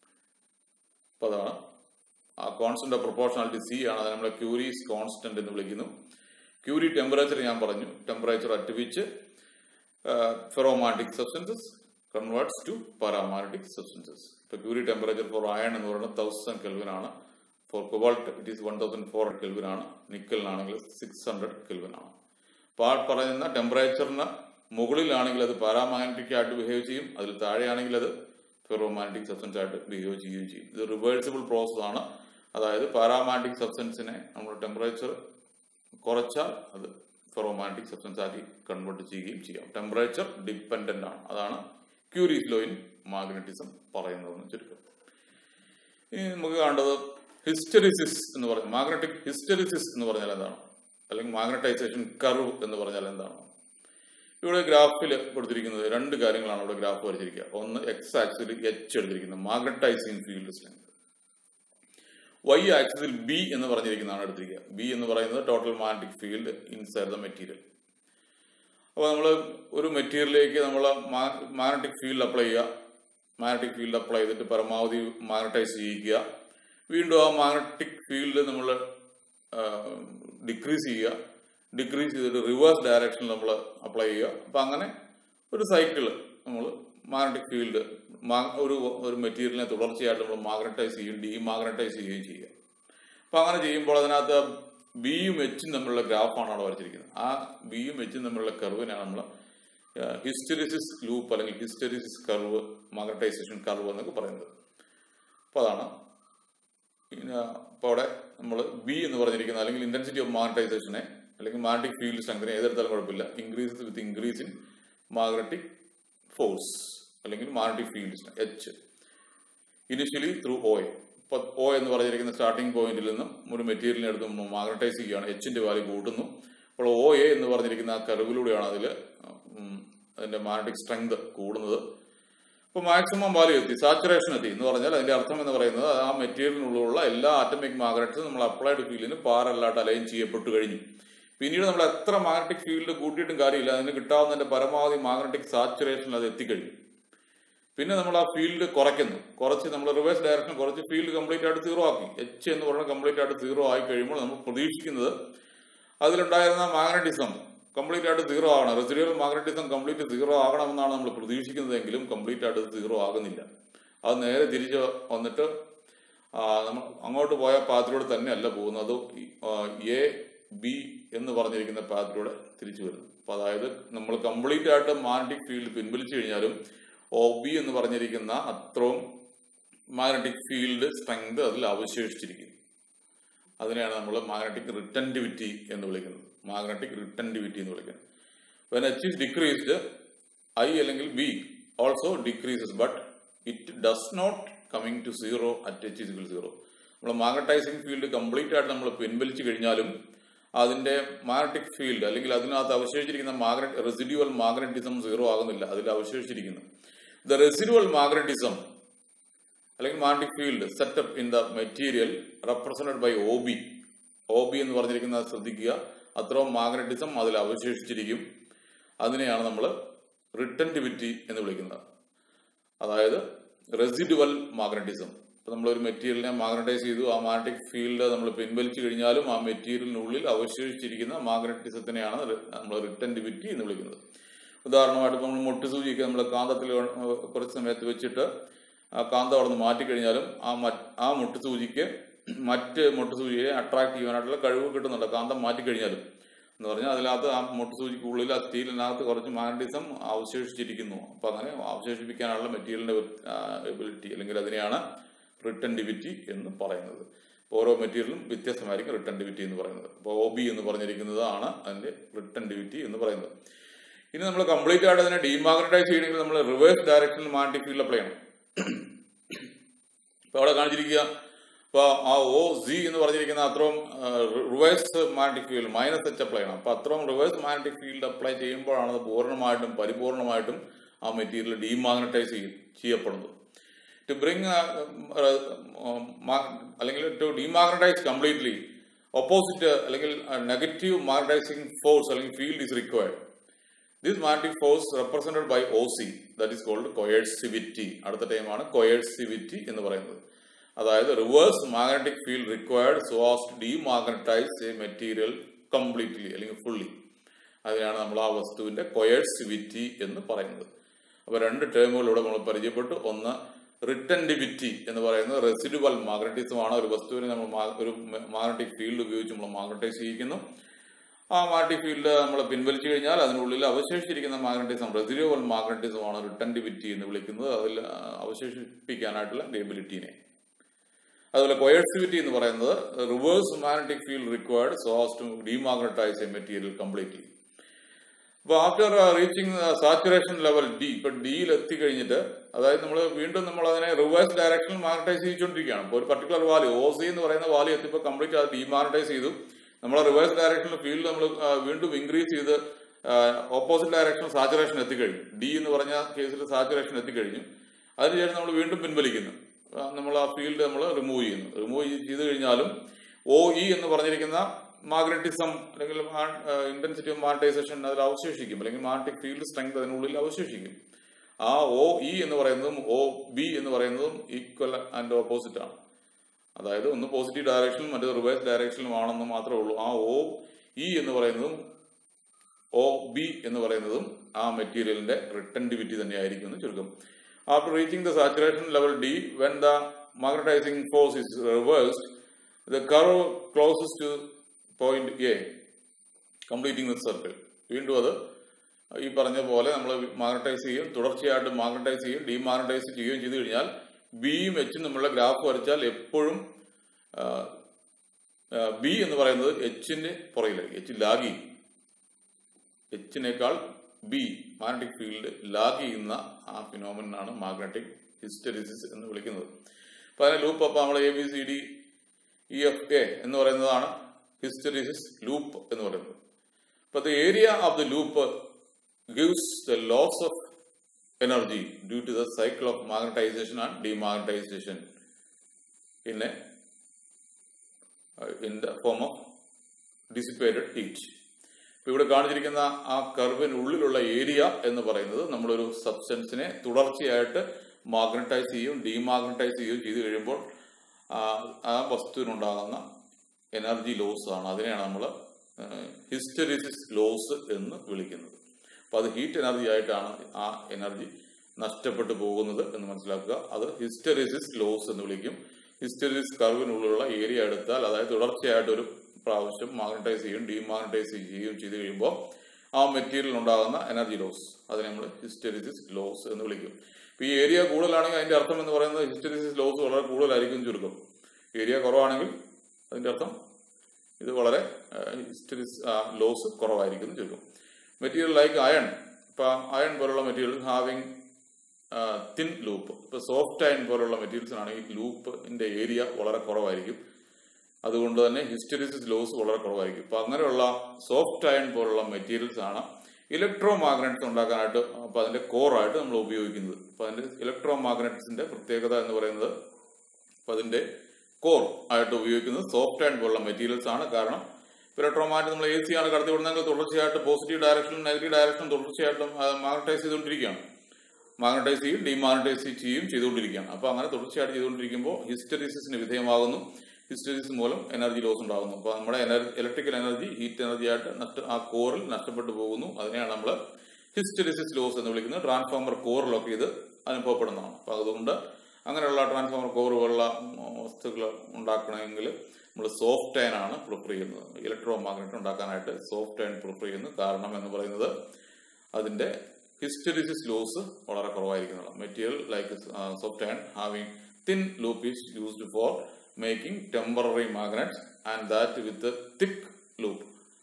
S1: അപ്പൊ അതാണ് ആ കോൺസ്റ്റന്റ് ഓഫ് പ്രൊപ്പോർഷണാലിറ്റി സി ആണ് അത് നമ്മളെ ക്യൂരീസ് കോൺസ്റ്റന്റ് എന്ന് വിളിക്കുന്നു ക്യൂരി ടെമ്പറേച്ചർ ഞാൻ പറഞ്ഞു temperature at which ferromagnetic substances converts to paramagnetic substances ഇപ്പൊ ക്യൂരി ടെമ്പറേച്ചർ ഫോർ അയൺ എന്ന് പറയുന്നത് തൗസൻഡ് കെൽവിൻ ആണ് for cobalt it is one thousand four hundred kelvin ആണ് നിക്കലിനാണെങ്കിൽ സിക്സ് ഹൺഡ്രഡ് കെൽവിൻ ആണ് അപ്പോൾ ആ പറയുന്ന ടെമ്പറേച്ചറിന് മുകളിലാണെങ്കിൽ അത് പാരാമാഗ്നറ്റിക് ആയിട്ട് ബിഹേവ് ചെയ്യും അതിൽ താഴെയാണെങ്കിൽ അത് ഫെറോമാഗ്നറ്റിക് സബ്സ്റ്റൻസ് ആയിട്ട് ബിഹേവ് ചെയ്യുകയും ചെയ്യും ഇത് റിവേഴ്സിബിൾ പ്രോസസ് ആണ് അതായത് പാരാമാഗ്നറ്റിക് സബ്സ്റ്റൻസിനെ നമ്മൾ ടെമ്പറേച്ചർ കുറച്ചാൽ അത് ഫെറോമാഗ്നറ്റിക് സബ്സ്റ്റൻസ് ആക്കി കൺവേർട്ട് ചെയ്യുകയും ചെയ്യാം ടെമ്പറേച്ചർ ഡിപ്പെൻഡന്റ് ആണ് അതാണ് ക്യൂരീസ് ലോ ഇൻ മാഗ്നറ്റിസം പറയുന്നതെന്ന് ചുരുക്കം ഇനി നമുക്ക് കാണേണ്ടത് ഹിസ്റ്ററിസിസ് എന്ന് പറഞ്ഞാൽ മാഗ്നറ്റിക് ഹിസ്റ്ററിസിസ് എന്ന് പറഞ്ഞാൽ എന്താണ് അല്ലെങ്കിൽ മാഗ്നറ്റൈസേഷൻ കർവ് എന്ന് പറഞ്ഞാൽ എന്താണ് ഇവിടെ ഗ്രാഫിൽ കൊടുത്തിരിക്കുന്നത് രണ്ട് കാര്യങ്ങളാണ് ഇവിടെ ഗ്രാഫ് വരച്ചിരിക്കുക ഒന്ന് എക്സ് ആക്സിൽ എച്ച് എടുത്തിരിക്കുന്നത് magnetising field strength Y axis B എന്ന് പറഞ്ഞിരിക്കുന്നതാണ് എടുത്തിരിക്കുക ബി എന്ന് പറയുന്നത് total magnetic field inside the material അപ്പോൾ നമ്മൾ ഒരു മെറ്റീരിയലിലേക്ക് നമ്മൾ മാഗ്നറ്റിക് ഫീൽഡ് അപ്ലൈ ചെയ്യുക മാഗ്നറ്റിക് ഫീൽഡ് അപ്ലൈ ചെയ്തിട്ട് പരമാവധി മാഗ്നറ്റൈസ് ചെയ്യിക്കുക വീണ്ടും ആ മാഗ്നറ്റിക് ഫീൽഡ് നമ്മൾ ഡിക്രീസ് ചെയ്യുക ഡിക്രീസ് ചെയ്തിട്ട് റിവേഴ്സ് ഡയറക്ഷനിൽ നമ്മൾ അപ്ലൈ ചെയ്യുക അപ്പം അങ്ങനെ ഒരു സൈക്കിൾ നമ്മൾ മാഗ്നറ്റിക് ഫീൽഡ് ഒരു ഒരു മെറ്റീരിയലിനെ തുടർച്ചയായിട്ട് നമ്മൾ മാഗ്നറ്റൈസ് ചെയ്യും ഡീമാഗ്നറ്റൈസ് ചെയ്യുകയും ചെയ്യുക അപ്പം അങ്ങനെ ചെയ്യുമ്പോൾ അതിനകത്ത് ബിയും എച്ചും തമ്മിലുള്ള ഗ്രാഫാണ് അവിടെ വരച്ചിരിക്കുന്നത് ആ ബിയും എച്ചും തമ്മിലുള്ള കർവിനാണ് നമ്മൾ ഹിസ്റ്ററിസിസ് ലൂപ്പ് അല്ലെങ്കിൽ ഹിസ്റ്ററിസിസ് കർവ് മാഗ്നറ്റൈസേഷൻ കർവ് എന്നൊക്കെ പറയുന്നത് അപ്പോൾ അതാണ് അപ്പോൾ അവിടെ നമ്മൾ ബി എന്ന് പറഞ്ഞിരിക്കുന്ന അല്ലെങ്കിൽ ഇന്റൻസിറ്റി ഓഫ് മാഗ്നറ്റൈസേഷനെ അല്ലെങ്കിൽ മാഗ്നറ്റിക് ഫീൽഡ് സ്ട്രെങ്തിനെ ഏതെടുത്താലും കുഴപ്പമില്ല increase with increase in magnetic force അല്ലെങ്കിൽ magnetic field H initially through O ഇപ്പൊ ഒ എന്ന് പറഞ്ഞിരിക്കുന്ന സ്റ്റാർട്ടിംഗ് പോയിന്റിൽ നിന്നും ഒരു മെറ്റീരിയലിനെ എടുത്ത് മാഗ്നറ്റൈസ് ചെയ്യുകയാണ് എച്ചിന്റെ വാല്യൂ കൂട്ടുന്നു അപ്പോൾ ഒ എ എന്ന് പറഞ്ഞിരിക്കുന്ന ആ കർവിലൂടെയാണ് അതിൽ അതിന്റെ മാഗ്നറ്റിക് സ്ട്രെങ്ത് കൂടുന്നത് ഇപ്പോൾ മാക്സിമം വാല്യൂ എത്തി സാച്ചുറേഷൻ എത്തി എന്ന് പറഞ്ഞാൽ അതിന്റെ അർത്ഥം എന്ന് പറയുന്നത് ആ മെറ്റീരിയലിനുള്ള എല്ലാ ആറ്റമിക് മാഗ്നറ്റ്സും നമ്മൾ അപ്ലൈഡ് ഫീൽഡിന് പാരല്ലാട്ട് അലൈൻ ചെയ്യപ്പെട്ടു കഴിഞ്ഞു പിന്നീട് നമ്മൾ എത്ര മാഗ്നറ്റിക് ഫീൽഡ് കൂട്ടിയിട്ടും കാര്യമില്ല അതിന് കിട്ടാവുന്നതിന്റെ പരമാവധി മാഗ്നറ്റിക് സാച്ചുറേഷനിൽ അത് എത്തിക്കഴിഞ്ഞു പിന്നെ നമ്മൾ ആ ഫീൽഡ് കുറയ്ക്കുന്നു കുറച്ച് നമ്മൾ റിവേഴ്സ് ഡയറക്ഷൻ കുറച്ച് ഫീൽഡ് കംപ്ലീറ്റ് ആയിട്ട് സീറോ ആക്കി എച്ച് എന്ന് പറഞ്ഞാൽ കംപ്ലീറ്റ് ആയിട്ട് സീറോ ആയി കഴിയുമ്പോൾ നമ്മൾ പ്രതീക്ഷിക്കുന്നത് അതിലുണ്ടായിരുന്ന മാഗ്നറ്റിസം കംപ്ലീറ്റ് ആയിട്ട് സീറോ ആവണം റെസിഡ്യൂൽ മാഗ്നറ്റിസം കംപ്ലീറ്റ് സീറോ ആകണമെന്നാണ് നമ്മൾ പ്രതീക്ഷിക്കുന്നതെങ്കിലും കംപ്ലീറ്റ് ആയിട്ട് സീറോ ആകുന്നില്ല അത് നേരെ തിരിച്ച് വന്നിട്ട് ആ, നമ്മൾ അങ്ങോട്ട് പോയ പാത്തിലൂടെ തന്നെയല്ല പോകുന്നത് അത് എ ബി എന്ന് പറഞ്ഞിരിക്കുന്ന പാത്തിലൂടെ തിരിച്ചു വരുന്നു അപ്പൊ അതായത് നമ്മൾ കംപ്ലീറ്റ് ആയിട്ട് മാഗ്നറ്റിക് ഫീൽഡ് പിൻവലിച്ചു കഴിഞ്ഞാലും ഒ ബി എന്ന് പറഞ്ഞിരിക്കുന്ന അത്രയും മാഗ്നറ്റിക് ഫീൽഡ് സ്ട്രെങ്ത് അതിൽ അവശേഷിച്ചിരിക്കുന്നു അതിനെയാണ് നമ്മൾ മാഗ്നറ്റിക് റിട്ടൻറ്റിവിറ്റി എന്ന് വിളിക്കുന്നത് മാഗ്നറ്റിക് റിട്ടൻറ്റിവിറ്റി എന്ന് വിളിക്കുന്നത് when H is decreased I അല്ലെങ്കിൽ B also decreases but it does not coming to zero at H is equal zero നമ്മൾ മാഗ്നറ്റൈസിങ് ഫീൽഡ് കംപ്ലീറ്റ് ആയിട്ട് നമ്മൾ പിൻവലിച്ചു കഴിഞ്ഞാലും അതിന്റെ മാഗ്നറ്റിക് ഫീൽഡ് അല്ലെങ്കിൽ അതിനകത്ത് അവശേഷിച്ചിരിക്കുന്ന മാഗ്നറ്റ് റെസിഡ്യുവൽ മാഗ്നറ്റിസം സീറോ ആകുന്നില്ല അതിൽ അവശേഷിച്ചിരിക്കുന്നു ദ റെസിഡ്യുവൽ മാഗ്നറ്റിസം അല്ലെങ്കിൽ magnetic field set up in the material represented by O B O B എന്ന് പറഞ്ഞിരിക്കുന്നത് ശ്രദ്ധിക്കുക അത്രയും മാഗ്നറ്റിസം അതിൽ അവശേഷിച്ചിരിക്കും അതിനെയാണ് നമ്മൾ റിട്ടൻറ്റിവിറ്റി എന്ന് വിളിക്കുന്നത് അതായത് റെസിഡുവൽ മാഗ്നറ്റിസം ഇപ്പൊ നമ്മൾ ഒരു മെറ്റീരിയലിനെ മാഗ്നറ്റൈസ് ചെയ്തു ആ മാഗ്നറ്റിക് ഫീൽഡ് നമ്മൾ പിൻവലിച്ചു കഴിഞ്ഞാലും ആ മെറ്റീരിയലിനുള്ളിൽ അവശേഷിച്ചിരിക്കുന്ന മാഗ്നറ്റിസത്തിനെയാണ് നമ്മൾ റിട്ടൻറ്റിവിറ്റി എന്ന് വിളിക്കുന്നത് ഉദാഹരണമായിട്ട് നമ്മൾ മുട്ടുസൂചിക്ക് നമ്മൾ കാന്തത്തിൽ കുറച്ച് സമയത്ത് വെച്ചിട്ട് ആ കാന്തം അവിടെ നിന്ന് മാറ്റിക്കഴിഞ്ഞാലും ആ മറ്റ് ആ മുട്ടുസൂചിക്ക് മറ്റ് മുട്ടുസൂചിയെ അട്രാക്ട് ചെയ്യാനായിട്ടുള്ള കഴിവ് കിട്ടുന്നുണ്ട് കാന്തം മാറ്റിക്കഴിഞ്ഞാലും എന്ന് പറഞ്ഞാൽ അതിനകത്ത് ആ മുട്ടുസൂചിക്കുള്ളിൽ ആ സ്റ്റീലിനകത്ത് കുറച്ച് മാഗ്നറ്റിസം അവശേഷിച്ചിരിക്കുന്നു അപ്പൊ അങ്ങനെ അവശേഷിപ്പിക്കാനുള്ള മെറ്റീരിയലിന്റെ എബിലിറ്റി അല്ലെങ്കിൽ അതിനെയാണ് റിട്ടൻഡിവിറ്റി എന്ന് പറയുന്നത് അപ്പോൾ ഓരോ മെറ്റീരിയലും വ്യത്യസ്തമായിരിക്കും റിട്ടൻഡിവിറ്റി എന്ന് പറയുന്നത് അപ്പോൾ ഒ ബി എന്ന് പറഞ്ഞിരിക്കുന്നതാണ് അതിന്റെ റിട്ടൻഡിവിറ്റി എന്ന് പറയുന്നത് ഇനി നമ്മൾ കംപ്ലീറ്റ് ആയിട്ട് അതിനെ ഡീമാഗ്നറ്റൈസ് ചെയ്യണമെങ്കിൽ നമ്മൾ റിവേഴ്സ് ഡയറക്ഷനിൽ മാഗ്നറ്റിക് ഫീൽഡ് അപ്ലൈ ചെയ്യണം ഇപ്പൊ അവിടെ കാണിച്ചിരിക്കുക ഇപ്പൊ ആ ഒ സി എന്ന് പറഞ്ഞിരിക്കുന്ന അത്രയും reverse magnetic field minus H apply ചെയ്യണം അപ്പൊ അത്രയും റിവേഴ്സ് മാഗ്നറ്റിക് ഫീൽഡ് അപ്ലൈ ചെയ്യുമ്പോഴാണ് അത് പൂർണ്ണമായിട്ടും പരിപൂർണമായിട്ടും ആ മെറ്റീരിയൽ ഡീമാഗ്നറ്റൈസ് ചെയ്യപ്പെടുന്നത് ടു ബ്രിങ് അല്ലെങ്കിൽ ടു ഡീമാഗ്നറ്റൈസ് കംപ്ലീറ്റ്ലി ഓപ്പോസിറ്റ് അല്ലെങ്കിൽ നെഗറ്റീവ് മാഗ്നറ്റൈസിംഗ് ഫോഴ്സ് അല്ലെങ്കിൽ field is required this magnetic force represented by O C that is called coercivity അടുത്ത ടൈമാണ് കൊയേഴ്സിവിറ്റി എന്ന് പറയുന്നത് അതായത് reverse magnetic field required so as to demagnetise a material completely അല്ലെങ്കിൽ fully അതിനാണ് നമ്മൾ ആ വസ്തുവിന്റെ കൊയേഴ്സിവിറ്റി എന്ന് പറയുന്നത് അപ്പോൾ രണ്ട് ടേമുകളിലൂടെ നമ്മൾ പരിചയപ്പെട്ടു ഒന്ന് റിട്ടൻഡിവിറ്റി എന്ന് പറയുന്നത് റെസിഡുവൽ മാഗ്നറ്റിസം ആണ് ഒരു വസ്തുവിനെ നമ്മൾ മാ- ഒരു മാഗ്നറ്റിക് ഫീൽഡ് ഉപയോഗിച്ച് നമ്മൾ മാഗ്നറ്റൈസ് ചെയ്യിക്കുന്നു ആ മാഗ്നറ്റിക് ഫീൽഡ് നമ്മൾ പിൻവലിച്ചു കഴിഞ്ഞാൽ അതിനുള്ളിൽ അവശേഷിച്ചിരിക്കുന്ന മാഗ്നറ്റിസം റെസിഡുവൽ മാഗ്നറ്റിസം ആണ് റിട്ടൻഡിവിറ്റി എന്ന് വിളിക്കുന്നത് അതിൽ ആ, അവശേഷിപ്പിക്കാനായിട്ടുള്ള എബിലിറ്റിനെ അതുപോലെ കൊയേഴ്സിവിറ്റി എന്ന് പറയുന്നത് reverse magnetic field required so as to demagnetise a material completely അപ്പോൾ after reaching saturation level D ഇപ്പൊ ഡിയിൽ എത്തിക്കഴിഞ്ഞിട്ട് അതായത് നമ്മൾ വീണ്ടും നമ്മൾ അതിനെ റിവേഴ്സ് ഡയറക്ഷനിൽ മാഗ്നറ്റൈസ് ചെയ്തുകൊണ്ടിരിക്കുകയാണ് ഇപ്പോൾ ഒരു പർട്ടിക്കുലർ വാല്യൂ ഒ സി എന്ന് പറയുന്ന വാല്യൂ എത്തിയപ്പോൾ കംപ്ലീറ്റ് അത് ഡീമാഗ്നറ്റൈസ് ചെയ്തു നമ്മൾ റിവേഴ്സ് ഡയറക്ഷനിൽ ഫീൽഡ് നമ്മൾ വീണ്ടും ഇൻക്രീസ് ചെയ്ത് ഓപ്പോസിറ്റ് ഡയറക്ഷൻ സാച്ചുറേഷൻ എത്തിക്കഴിഞ്ഞു ഡി എന്ന് പറഞ്ഞ കേസിൽ സാച്ചുറേഷൻ എത്തിക്കഴിഞ്ഞു അതിനുശേഷം നമ്മൾ വീണ്ടും പിൻവലിക്കുന്നു ആ, നമ്മൾ ആ ഫീൽഡ് നമ്മൾ റിമൂവ് ചെയ്യുന്നു റിമൂവ് ചെയ്ത് കഴിഞ്ഞാലും ഒ ഇ എന്ന് പറഞ്ഞിരിക്കുന്ന മാഗ്നറ്റിസം അല്ലെങ്കിൽ ഇന്റൻസിറ്റി ഓഫ് മാഗ്നറ്റൈസേഷൻ അതിൽ അവശേഷിക്കും അല്ലെങ്കിൽ മാഗ്നറ്റിക് ഫീൽഡ് സ്ട്രെങ്ത് അതിനുള്ളിൽ അവശേഷിക്കും ആ ഒ ഇ എന്ന് പറയുന്നതും ഒ ബി എന്ന് പറയുന്നതും ഈക്വൽ ആൻഡ് ഓപ്പോസിറ്റ് ആണ് അതായത് ഒന്ന് പോസിറ്റീവ് ഡയറക്ഷനിലും മറ്റേത് റിവേഴ്സ് ഡയറക്ഷനിലും ആണെന്ന് മാത്രമേ ഉള്ളൂ ആ ഒ ഇ എന്ന് പറയുന്നതും ഒ ബി എന്ന് പറയുന്നതും ആ മെറ്റീരിയലിന്റെ റിട്ടൻഡിവിറ്റി തന്നെയായിരിക്കും എന്ന് ചുരുക്കം after reaching the saturation level D when the magnetising force is reversed the curve closes to point A completing the circle വീണ്ടും അത് ഈ പറഞ്ഞ പോലെ നമ്മൾ മാഗ്നറ്റൈസ് ചെയ്യും തുടർച്ചയായിട്ട് മാഗ്നറ്റൈസ് ചെയ്യും ഡീമാഗ്നറ്റൈസ് ചെയ്യുകയും ചെയ്തു കഴിഞ്ഞാൽ ബിയും എച്ചും നമ്മളുടെ ഗ്രാഫ് വരച്ചാൽ എപ്പോഴും ബി എന്ന് പറയുന്നത് എച്ചിന്റെ പുറകിലായിരിക്കും എച്ച് ലാഗ് ചെയ്യും എച്ചിനേക്കാൾ ബി മാഗ്നറ്റിക് ഫീൽഡ് ലാഗ് ചെയ്യുന്ന ആ ഫിനോമിനാണ് മാഗ്നറ്റിക് ഹിസ്റ്ററിസിസ് എന്ന് വിളിക്കുന്നത് അപ്പൊ അതിനെ ലൂപ്പ് അപ്പൊ നമ്മൾ A B C D E F A എന്ന് പറയുന്നതാണ് ഹിസ്റ്ററിസിസ് ലൂപ്പ് എന്ന് പറയുന്നത് But the area of the loop uh, gives the loss of energy due to the cycle of magnetization and demagnetization in a uh, in the form of dissipated heat. ഇപ്പൊ ഇവിടെ കാണിച്ചിരിക്കുന്ന ആ കർവിനുള്ളിലുള്ള area എന്ന് പറയുന്നത് നമ്മളൊരു സബ്സ്റ്റൻസിനെ തുടർച്ചയായിട്ട് മാഗ്നറ്റൈസ് ചെയ്യും demagnetise ചെയ്യുകയും ചെയ്തു കഴിയുമ്പോൾ ആ ആ വസ്തുവിനുണ്ടാകുന്ന എനർജി ലോസ് ആണ് അതിനെയാണ് നമ്മൾ ഹിസ്റ്ററിസിസ് ലോസ് എന്ന് വിളിക്കുന്നത് അപ്പോൾ അത് ഹീറ്റ് എനർജി ആയിട്ടാണ് ആ എനർജി നഷ്ടപ്പെട്ടു പോകുന്നത് എന്ന് മനസ്സിലാക്കുക അത് ഹിസ്റ്ററിസിസ് ലോസ് എന്ന് വിളിക്കും ഹിസ്റ്ററിസിസ് കർവിനുള്ളിലുള്ള ഏരിയ എടുത്താൽ അതായത് തുടർച്ചയായിട്ട് ഒരു പ്രാവശ്യം മാഗ്നറ്റൈസ് ചെയ്യും ഡീമാഗ്നറ്റൈസ് ചെയ്യുകയും ചെയ്തു കഴിയുമ്പോൾ ആ മെറ്റീരിയൽ ഉണ്ടാകുന്ന എനർജി ലോസ് അതിനെ നമ്മൾ ഹിസ്റ്ററിസിസ് ലോസ് എന്ന് വിളിക്കും ഇപ്പൊ ഈ ഏരിയ കൂടുതലാണെങ്കിൽ അതിന്റെ അർത്ഥം എന്ന് പറയുന്നത് ഹിസ്റ്ററിസിസ് ലോസ് വളരെ കൂടുതലായിരിക്കും എന്ന് ചുരുക്കം ഏരിയ കുറവാണെങ്കിൽ അതിന്റെ അർത്ഥം ഇത് വളരെ ഹിസ്റ്ററിസ് ലോസ് കുറവായിരിക്കും എന്ന് ചുരുക്കം മെറ്റീരിയൽ ലൈക്ക് അയൺ ഇപ്പൊ അയൺ പോലുള്ള മെറ്റീരിയൽ ഹാവിങ് തിൻ ലൂപ്പ് ഇപ്പൊ സോഫ്റ്റ് അയൺ പോലുള്ള മെറ്റീരിയൽസിനാണെങ്കിൽ ലൂപ്പിന്റെ ഏരിയ വളരെ കുറവായിരിക്കും അതുകൊണ്ട് തന്നെ ഹിസ്റ്ററിസിസ് ലോസ് വളരെ കുറവായിരിക്കും ഇപ്പൊ അങ്ങനെയുള്ള സോഫ്റ്റ് അയൺ പോലുള്ള മെറ്റീരിയൽസ് ആണ് ഇലക്ട്രോ മാഗ്നറ്റ്സ് ഉണ്ടാക്കാനായിട്ട് അപ്പൊ അതിന്റെ കോറായിട്ട് നമ്മൾ ഉപയോഗിക്കുന്നത് അപ്പൊ അതിന്റെ ഇലക്ട്രോ മാഗ്നറ്റ്സിന്റെ പ്രത്യേകത എന്ന് പറയുന്നത് അപ്പൊ അതിന്റെ കോർ ആയിട്ട് ഉപയോഗിക്കുന്നത് സോഫ്റ്റ് അയൺ പോലുള്ള മെറ്റീരിയൽസ് ആണ് കാരണം ഇലക്ട്രോമാഗ്നറ്റ് നമ്മൾ എ സി ആണ് കടത്തി വിടുന്നതെങ്കിൽ തുടർച്ചയായിട്ട് പോസിറ്റീവ് ഡയറക്ഷനും നെഗറ്റീവ് ഡയറക്ഷനും തുടർച്ചയായിട്ടും മാഗ്നറ്റൈസ് ചെയ്തുകൊണ്ടിരിക്കുകയാണ് മാഗ്നറ്റൈസ് ചെയ്യും ഡിമാഗ്നറ്റൈസ് ചെയ്യും ചെയ്തുകൊണ്ടിരിക്കുകയാണ് അപ്പൊ അങ്ങനെ തുടർച്ചയായിട്ട് ചെയ്തുകൊണ്ടിരിക്കുമ്പോൾ ഹിസ്റ്ററിസിന് വിധേയമാകുന്നു ഹിസ്റ്ററിസിസ് മൂലം എനർജി ലോസ് ഉണ്ടാകുന്നു അപ്പോൾ നമ്മുടെ ഇലക്ട്രിക്കൽ എനർജി ഹീറ്റ് എനർജി ആയിട്ട് നഷ്ട ആ കോറിൽ നഷ്ടപ്പെട്ടു പോകുന്നു അതിനെയാണ് നമ്മൾ ഹിസ്റ്ററിസിസ് ലോസ് എന്ന് വിളിക്കുന്നത് ട്രാൻസ്ഫോമർ കോറിലൊക്കെ ഇത് അനുഭവപ്പെടുന്നതാണ് അപ്പോൾ അതുകൊണ്ട് അങ്ങനെയുള്ള ട്രാൻസ്ഫോമർ കോർ പോലുള്ള വസ്തുക്കൾ ഉണ്ടാക്കണമെങ്കിൽ നമ്മൾ സോഫ്റ്റ് അയൺ ആണ് പ്രിഫർ ചെയ്യുന്നത് ഇലക്ട്രോ മാഗ്നറ്റ് ഉണ്ടാക്കാനായിട്ട് സോഫ്റ്റ് അയൺ പ്രിഫർ ചെയ്യുന്നു കാരണം എന്ന് പറയുന്നത് അതിന്റെ ഹിസ്റ്ററിസിസ് ലോസ് വളരെ കുറവായിരിക്കുന്നതാണ് material like soft iron having thin loop is used for making temporary magnets and that with thick loop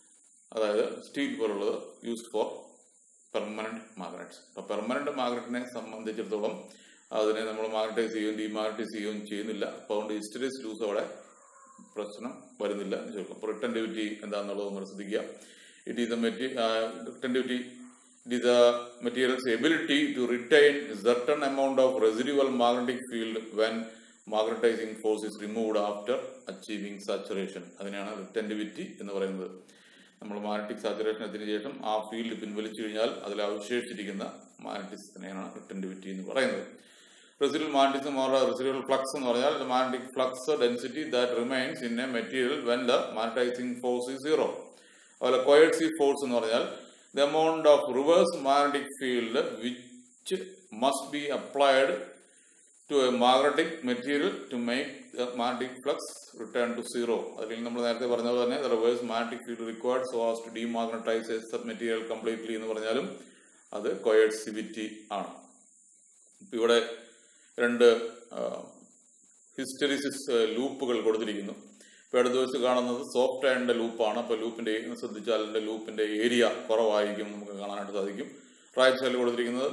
S1: അതായത് സ്റ്റീൽ പോലുള്ളത് യൂസ്ഡ് ഫോർ പെർമനന്റ് മാഗ്നറ്റ്സ് അപ്പൊ പെർമനന്റ് മാഗ്നറ്റിനെ സംബന്ധിച്ചിടത്തോളം അതിനെ നമ്മൾ മാഗ്നറ്റൈസ് ചെയ്യുകയും ഡിമാഗ്നറ്റൈസ് ചെയ്യുകയും ചെയ്യുന്നില്ല അപ്പോൾ അതുകൊണ്ട് ഹിസ്റ്ററിസ് ലൂസ് അവിടെ പ്രശ്നം വരുന്നില്ല എന്ന് ചോദിക്കും അപ്പോൾ റിട്ടൻഡിവിറ്റി എന്താണെന്നുള്ളത് നമ്മൾ ശ്രദ്ധിക്കുക it is a mate retentivity it is a material's ability to retain certain amount of residual magnetic field when magnetising force is removed after achieving saturation അതിനാണ് റിട്ടൻഡിവിറ്റി എന്ന് പറയുന്നത് നമ്മൾ മാഗ്നറ്റിക് സാച്ചുറേഷൻ എത്തിയതിനു ശേഷം ആ ഫീൽഡ് പിൻവലിച്ചു കഴിഞ്ഞാൽ അതിൽ അവശേഷിച്ചിരിക്കുന്ന മാഗ്നറ്റിക്സിനെയാണ് റിട്ടൻഡിവിറ്റി എന്ന് പറയുന്നത് residual magnetism or residual flux എന്ന് പറഞ്ഞാൽ magnetic flux density that remains in a material when the magnetising force is zero അതുപോലെ കോയർസീവ് ഫോഴ്സ് എന്ന് പറഞ്ഞാൽ the amount of reverse magnetic field which must be applied to a magnetic material to make magnetic flux return to zero അതിൽ നമ്മൾ നേരത്തെ പറഞ്ഞത് തന്നെ reverse magnetic field required so as to demagnetise sub material completely എന്ന് പറഞ്ഞാലും അത് coercivity ആണ് ഇപ്പൊ ഇവിടെ രണ്ട് ഹിസ്റ്ററിസിസ് ലൂപ്പുകൾ കൊടുത്തിരിക്കുന്നു ഇപ്പൊ അടുത്ത ദിവസം കാണുന്നത് സോഫ്റ്റ് അയണിന്റെ ലൂപ്പാണ് അപ്പൊ ലൂപ്പിന്റെ ശ്രദ്ധിച്ചാൽ അതിന്റെ ലൂപ്പിന്റെ ഏരിയ കുറവായിരിക്കും നമുക്ക് കാണാനായിട്ട് സാധിക്കും റൈറ്റ് സൈഡിൽ കൊടുത്തിരിക്കുന്നത്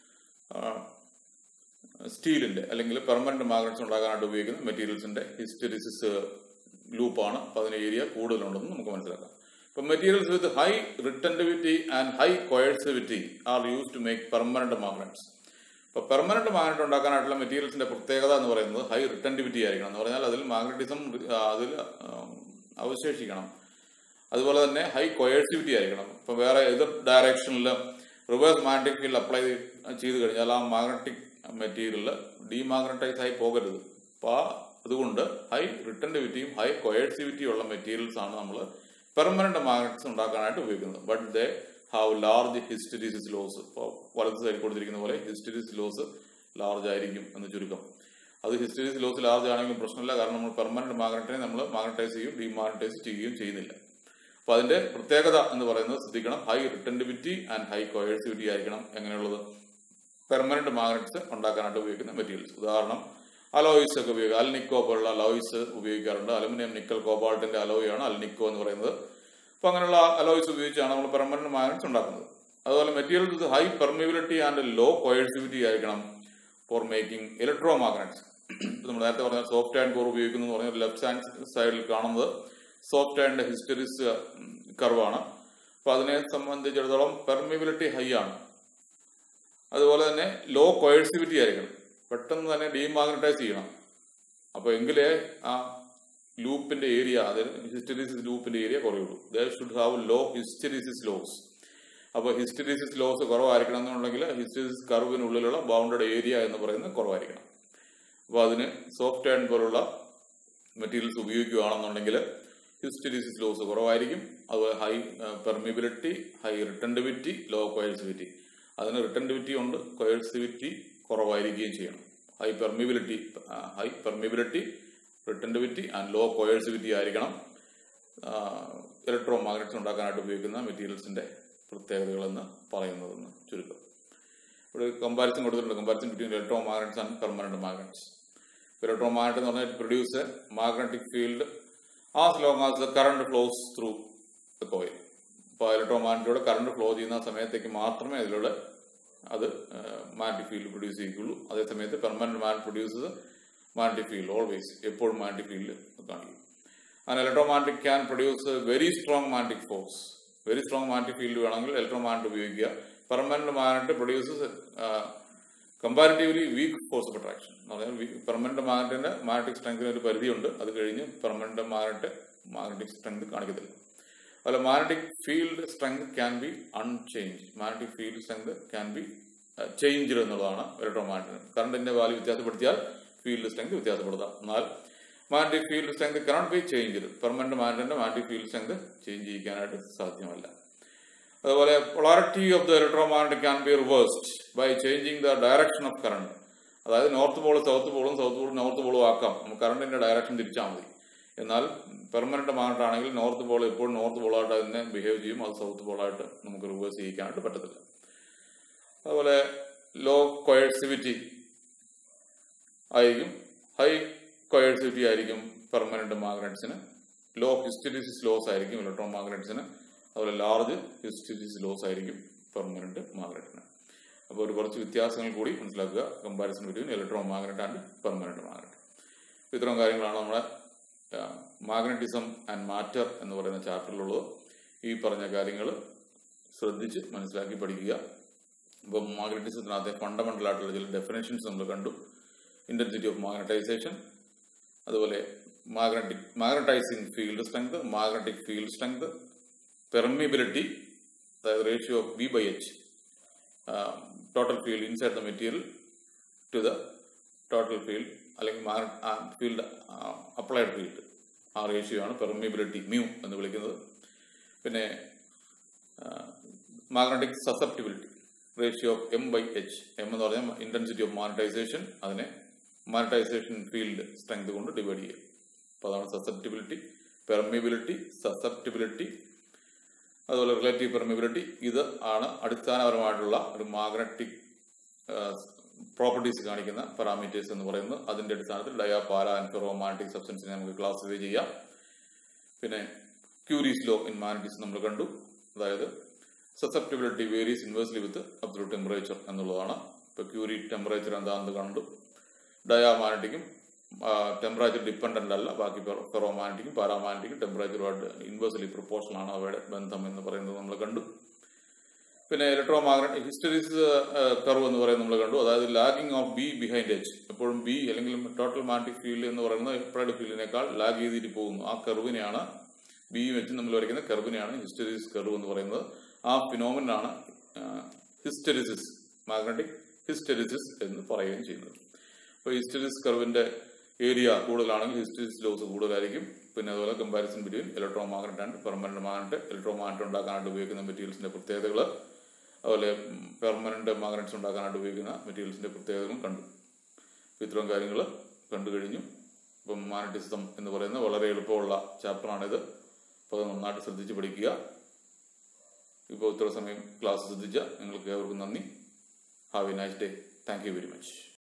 S1: സ്റ്റീലിന്റെ അല്ലെങ്കിൽ പെർമനന്റ് മാഗ്നറ്റ്സ് ഉണ്ടാക്കാനായിട്ട് ഉപയോഗിക്കുന്ന മെറ്റീരിയൽസിന്റെ ഹിസ്റ്ററിസിസ് ലൂപ്പാണ് അപ്പൊ അതിന് ഏരിയ കൂടുതലുണ്ടെന്ന് നമുക്ക് മനസ്സിലാക്കാം ഇപ്പൊ materials with high retentivity and high coercivity are use to make permanent magnets ഇപ്പൊ പെർമനന്റ് മാഗ്നറ്റ് ഉണ്ടാക്കാനായിട്ടുള്ള മെറ്റീരിയൽസിന്റെ പ്രത്യേകത എന്ന് പറയുന്നത് ഹൈ റിട്ടൻഡിവിറ്റി ആയിരിക്കണം എന്ന് പറഞ്ഞാൽ അതിൽ മാഗ്നറ്റിസം അതിൽ അവശേഷിക്കണം അതുപോലെ തന്നെ ഹൈ കൊയേഴ്സിവിറ്റി ആയിരിക്കണം ഇപ്പൊ വേറെ എതിർ ഡയറക്ഷനിൽ റിവേഴ്സ് മാഗ്നറ്റിക് ഫീൽഡ് അപ്ലൈ ചെയ്ത് കഴിഞ്ഞാൽ ആ മാഗ്നറ്റിക് മെറ്റീരിയൽ ഡീമാഗ്നറ്റൈസ് ആയി പോകരുത് അപ്പൊ അതുകൊണ്ട് ഹൈ റിട്ടൻഡിവിറ്റിയും ഹൈ കൊയേഴ്സിവിറ്റിയും ഉള്ള മെറ്റീരിയൽസ് ആണ് നമ്മൾ പെർമനന്റ് മാഗ്നറ്റ്സ് ഉണ്ടാക്കാനായിട്ട് ഉപയോഗിക്കുന്നത് but they have large hysteresis loss ഇപ്പോൾ വലത്ത് സൈഡിൽ കൊടുത്തിരിക്കുന്ന പോലെ ഹിസ്റ്ററിസിസ് ലോസ് ലാർജ് ആയിരിക്കും എന്ന് ചുരുക്കം അത് ഹിസ്റ്ററിസിസ് ലോസ് ലാർജ് ആണെങ്കിലും പ്രശ്നമില്ല കാരണം നമ്മൾ പെർമനന്റ് മാഗ്നറ്റിനെ നമ്മൾ മാഗ്നറ്റൈസ് ചെയ്യും ഡിമാഗ്നറ്റൈസ് ചെയ്യുകയും ചെയ്യുന്നില്ല അപ്പൊ അതിന്റെ പ്രത്യേകത എന്ന് പറയുന്നത് ശ്രദ്ധിക്കണം high retentivity and high coercivity ആയിരിക്കണം എങ്ങനെയുള്ളത് പെർമനന്റ് മാഗ്നറ്റ്സ് ഉണ്ടാക്കാനായിട്ട് ഉപയോഗിക്കുന്ന മെറ്റീരിയൽസ് ഉദാഹരണം അലോയിസ് ഒക്കെ ഉപയോഗിക്കുക അൽനിക്കോ പോലുള്ള അലോയിസ് ഉപയോഗിക്കാറുണ്ട് അലുമിനിയം നിക്കൽ കോബാൾട്ടിന്റെ അലോയാണ് അൽനിക്കോ എന്ന് പറയുന്നത് അപ്പൊ അങ്ങനെയുള്ള അലോയ്സ് ഉപയോഗിച്ചാണ് നമ്മൾ പെർമനന്റ് മാഗ്നറ്റ്സ് ഉണ്ടാക്കുന്നത് അതുപോലെ material with high permeability and low coercivity ആയിരിക്കണം ഫോർ മേക്കിംഗ് ഇലക്ട്രോ മാഗ്നറ്റ്സ് നമ്മൾ നേരത്തെ പറഞ്ഞ സോഫ്റ്റ് ആൻഡ് കോർ ഉപയോഗിക്കുന്നു എന്ന് പറഞ്ഞാൽ ലെഫ്റ്റ് ഹാൻഡ് സൈഡിൽ കാണുന്നത് സോഫ്റ്റ് ആൻഡ് ഹിസ്റ്ററിസ് കർവാണ് അപ്പോൾ അതിനെ സംബന്ധിച്ചിടത്തോളം പെർമിബിലിറ്റി ഹൈ ആണ് അതുപോലെ തന്നെ ലോ കോഴ്സിവിറ്റി ആയിരിക്കണം പെട്ടെന്ന് തന്നെ ഡീമാഗ്നറ്റൈസ് ചെയ്യണം അപ്പോൾ എങ്കിലേ ആ ലൂപ്പിന്റെ ഏരിയ അതായത് ഹിസ്റ്ററിസിസ് ലൂപ്പിന്റെ ഏരിയ കുറയുള്ളൂ the should have low hysteresis loss അപ്പോൾ ഹിസ്റ്ററിസിസ് ലോസ് കുറവായിരിക്കണം എന്നുണ്ടെങ്കിൽ ഹിസ്റ്ററിസിസ് കർവിനുള്ളിലുള്ള ബൗണ്ടഡ് ഏരിയ എന്ന് പറയുന്നത് കുറവായിരിക്കണം അപ്പോൾ അതിന് സോഫ്റ്റ് ആൻഡ് പോലുള്ള മെറ്റീരിയൽസ് ഉപയോഗിക്കുകയാണെന്നുണ്ടെങ്കിൽ ഹിസ്റ്ററിസിസ് ലോസ് കുറവായിരിക്കും അതുപോലെ high permeability high retentivity low coercivity അതിന് റിട്ടൻഡിവിറ്റി ഉണ്ട് കോഴ്സിവിറ്റി കുറവായിരിക്കുകയും ചെയ്യണം high permeability high permeability retentivity and low coercivity ആയിരിക്കണം ഇലക്ട്രോ മാഗ്നറ്റ്സ് ഉണ്ടാക്കാനായിട്ട് ഉപയോഗിക്കുന്ന മെറ്റീരിയൽസിന്റെ പ്രത്യേകതകളെന്ന് പറയുന്നതെന്ന് ചുരുക്കം ഇവിടെ കമ്പാരിസൺ കൊടുത്തിട്ടുണ്ട് comparison between electromagnets and permanent magnets electromagnet എന്ന് പറഞ്ഞാൽ produce magnetic field as long as the current flows through the coil ഇപ്പോൾ ഇലക്ട്രോ മാഗ്നറ്റിലൂടെ കറണ്ട് ഫ്ലോ ചെയ്യുന്ന സമയത്തേക്ക് മാത്രമേ അതിലൂടെ അത് മാഗ്നറ്റിക് ഫീൽഡ് പ്രൊഡ്യൂസ് ചെയ്യിക്കുള്ളൂ അതേസമയത്ത് permanent magnet produces magnetic field always എപ്പോഴും മാഗ്നറ്റിക് ഫീൽഡ് കാണിക്കും അങ്ങനെ electromagnetic can produce very strong magnetic force very strong magnetic field വേണമെങ്കിൽ ഇലക്ട്രോ മാഗ്നറ്റ് ഉപയോഗിക്കുക permanent magnet produces comparatively weak force of attraction എന്ന് പറഞ്ഞാൽ permanent മാഗ്നറ്റിന്റെ magnetic സ്ട്രെങ്തിന് ഒരു പരിധിയുണ്ട് അത് കഴിഞ്ഞ് പെർമനന്റ് മാഗ്നറ്റ് മാഗ്നറ്റിക് സ്ട്രെങ്ത് കാണിക്കത്തില്ല അതുപോലെ magnetic field strength can be unchange magnetic field strength can be changed എന്നുള്ളതാണ് ഇലക്ട്രോ മാഗ്നറ്റിന് കറണ്ടിന്റെ വാല്യൂ വ്യത്യാസപ്പെടുത്തിയാൽ ഫീൽഡ് സ്ട്രെങ്ത് വ്യത്യാസപ്പെടുത്താം എന്നാൽ magnetic field strength cannot be changed permanent മാഗ്നറ്റിന്റെ മാഗ്നറ്റിക് ഫീൽഡ് സ്ട്രെങ്ത് ചേഞ്ച് ചെയ്യിക്കാനായിട്ട് സാധ്യമല്ല അതുപോലെ polarity of the electromagnet can be reversed by changing the direction of current അതായത് നോർത്ത് പോൾ സൗത്ത് പോളും south pole north പോളും ആക്കാം നമുക്ക് കറണ്ടിന്റെ direction തിരിച്ചാൽ മതി എന്നാൽ പെർമനന്റ് മാഗ്നറ്റ് ആണെങ്കിൽ നോർത്ത് പോൾ എപ്പോഴും നോർത്ത് പോളായിട്ട് തന്നെ ബിഹേവ് ചെയ്യും അത് സൗത്ത് പോളായിട്ട് നമുക്ക് റിവേഴ്സ് ചെയ്യിക്കാനായിട്ട് പറ്റത്തില്ല അതുപോലെ ലോ കൊയേഴ്സിവിറ്റി ആയിരിക്കും ഹൈ കൊയേഴ്സിവിറ്റി ആയിരിക്കും പെർമനന്റ് മാഗ്നറ്റ്സിന് ലോ ഹിസ്റ്ററിസിസ് ലോസ് ആയിരിക്കും ഇലക്ട്രോ മാഗ്നറ്റ്സിന് അതുപോലെ ലാർജ് ഹിസ്റ്ററിസിസ് ലോസ് ആയിരിക്കും പെർമനന്റ് മാഗ്നറ്റിന് അപ്പോൾ ഒരു കുറച്ച് വ്യത്യാസങ്ങൾ കൂടി മനസ്സിലാക്കുക comparison between electromagnet and permanent magnet ഇത്തരം കാര്യങ്ങളാണ് നമ്മുടെ മാഗ്നറ്റിസം ആൻഡ് മാറ്റർ എന്ന് പറയുന്ന ചാപ്റ്ററിലുള്ളത് ഈ പറഞ്ഞ കാര്യങ്ങൾ ശ്രദ്ധിച്ച് മനസ്സിലാക്കി പഠിക്കുക ഇപ്പം മാഗ്നറ്റിസത്തിനകത്തെ ഫണ്ടമെന്റൽ ആയിട്ടുള്ള ചില ഡെഫിനേഷൻസ് നമ്മൾ കണ്ടു ഇന്റൻസിറ്റി ഓഫ് മാഗ്നറ്റൈസേഷൻ അതുപോലെ magnetic magnetising field strength magnetic field strength permeability അതായത് ratio of B by H total field inside the material to the total field അല്ലെങ്കിൽ ഫീൽഡ് അപ്ലൈഡ് ഫീൽഡ് ആ റേഷ്യോ ആണ് permeability mu എന്ന് വിളിക്കുന്നത് പിന്നെ magnetic susceptibility ratio of M by H M എന്ന് പറഞ്ഞാൽ intensity of magnetisation അതിനെ magnetisation field strength കൊണ്ട് ഡിവൈഡ് ചെയ്യുക അപ്പോൾ അതാണ് സസെപ്റ്റിബിലിറ്റി പെർമിബിലിറ്റി സസെപ്റ്റിബിലിറ്റി അതുപോലെ റിലേറ്റീവ് പെർമിബിലിറ്റി ഇത് ആണ് അടിസ്ഥാനപരമായിട്ടുള്ള ഒരു മാഗ്നറ്റിക് പ്രോപ്പർട്ടീസ് കാണിക്കുന്ന പാരാമീറ്റേഴ്സ് എന്ന് പറയുന്നത് അതിന്റെ അടിസ്ഥാനത്തിൽ dia para and ferro magnetic സബ്സ്റ്റൻസിനെ നമുക്ക് ക്ലാസിഫൈ ചെയ്യാം പിന്നെ ക്യൂരീസ് ലോ ഇൻ മാഗ്നറ്റിക്സ് നമ്മൾ കണ്ടു അതായത് susceptibility varies inversely with absolute temperature എന്നുള്ളതാണ് ഇപ്പൊ ക്യൂരി ടെമ്പറേച്ചർ എന്താണെന്ന് കണ്ടു ഡയാമാഗ്നറ്റിക്കും ടെമ്പറേച്ചർ ഡിപ്പെൻഡന്റ് അല്ല ബാക്കി ഫെറോമാഗ്നറ്റിക്കും പാരാമാഗ്നറ്റിക്കും ടെമ്പറേച്ചറുമായിട്ട് ഇൻവേഴ്സ്ലി പ്രൊപ്പോർഷണൽ ആണ് അവയുടെ ബന്ധം എന്ന് പറയുന്നത് നമ്മൾ കണ്ടു പിന്നെ ഇലക്ട്രോ മാഗ്നറ്റ് ഹിസ്റ്ററിസ് കർവ് എന്ന് പറയുന്നത് നമ്മൾ കണ്ടു അതായത് lagging of B behind H എപ്പോഴും ബി അല്ലെങ്കിൽ ടോട്ടൽ മാഗ്നറ്റിക് ഫീൽഡ് എന്ന് പറയുന്നത് എപ്പോഴും ഫീൽഡിനേക്കാൾ ലാഗ് ചെയ്തിട്ട് പോകുന്നു ആ കർവിനെയാണ് ബി വെച്ച് നമ്മൾ വരയ്ക്കുന്ന കർവിനെയാണ് ഹിസ്റ്ററിസ് കർവ് എന്ന് പറയുന്നത് ആ ഫിനോമിനാണ് ഹിസ്റ്ററിസിസ് മാഗ്നറ്റിക് ഹിസ്റ്ററിസിസ് എന്ന് പറയുകയും ചെയ്യുന്നത് അപ്പോൾ ഹിസ്റ്ററിസ് കർവിന്റെ ഏരിയ കൂടുതലാണെങ്കിൽ ഹിസ്റ്ററിസ് ലോസ് കൂടുതലായിരിക്കും പിന്നെ അതുപോലെ comparison between electromagnet and permanent magnet electromagnet ഉണ്ടാക്കാനായിട്ട് ഉപയോഗിക്കുന്ന മെറ്റീരിയൽസിന്റെ പ്രത്യേകതകൾ അതുപോലെ പെർമനന്റ് മാഗ്നറ്റ്സ് ഉണ്ടാക്കാനായിട്ട് ഉപയോഗിക്കുന്ന മെറ്റീരിയൽസിന്റെ പ്രത്യേകതകളും കണ്ടു ഇത്രയും കാര്യങ്ങൾ കണ്ടു കഴിഞ്ഞു ഇപ്പം മാഗ്നറ്റിസം എന്ന് പറയുന്ന വളരെ എളുപ്പമുള്ള ചാപ്റ്ററാണിത് അപ്പോൾ അത് നന്നായിട്ട് ശ്രദ്ധിച്ച് പഠിക്കുക ഇപ്പോൾ ഇത്ര സമയം ക്ലാസ് ശ്രദ്ധിച്ച നിങ്ങൾക്ക് ഏവർക്കും നന്ദി have a nice day thank you very much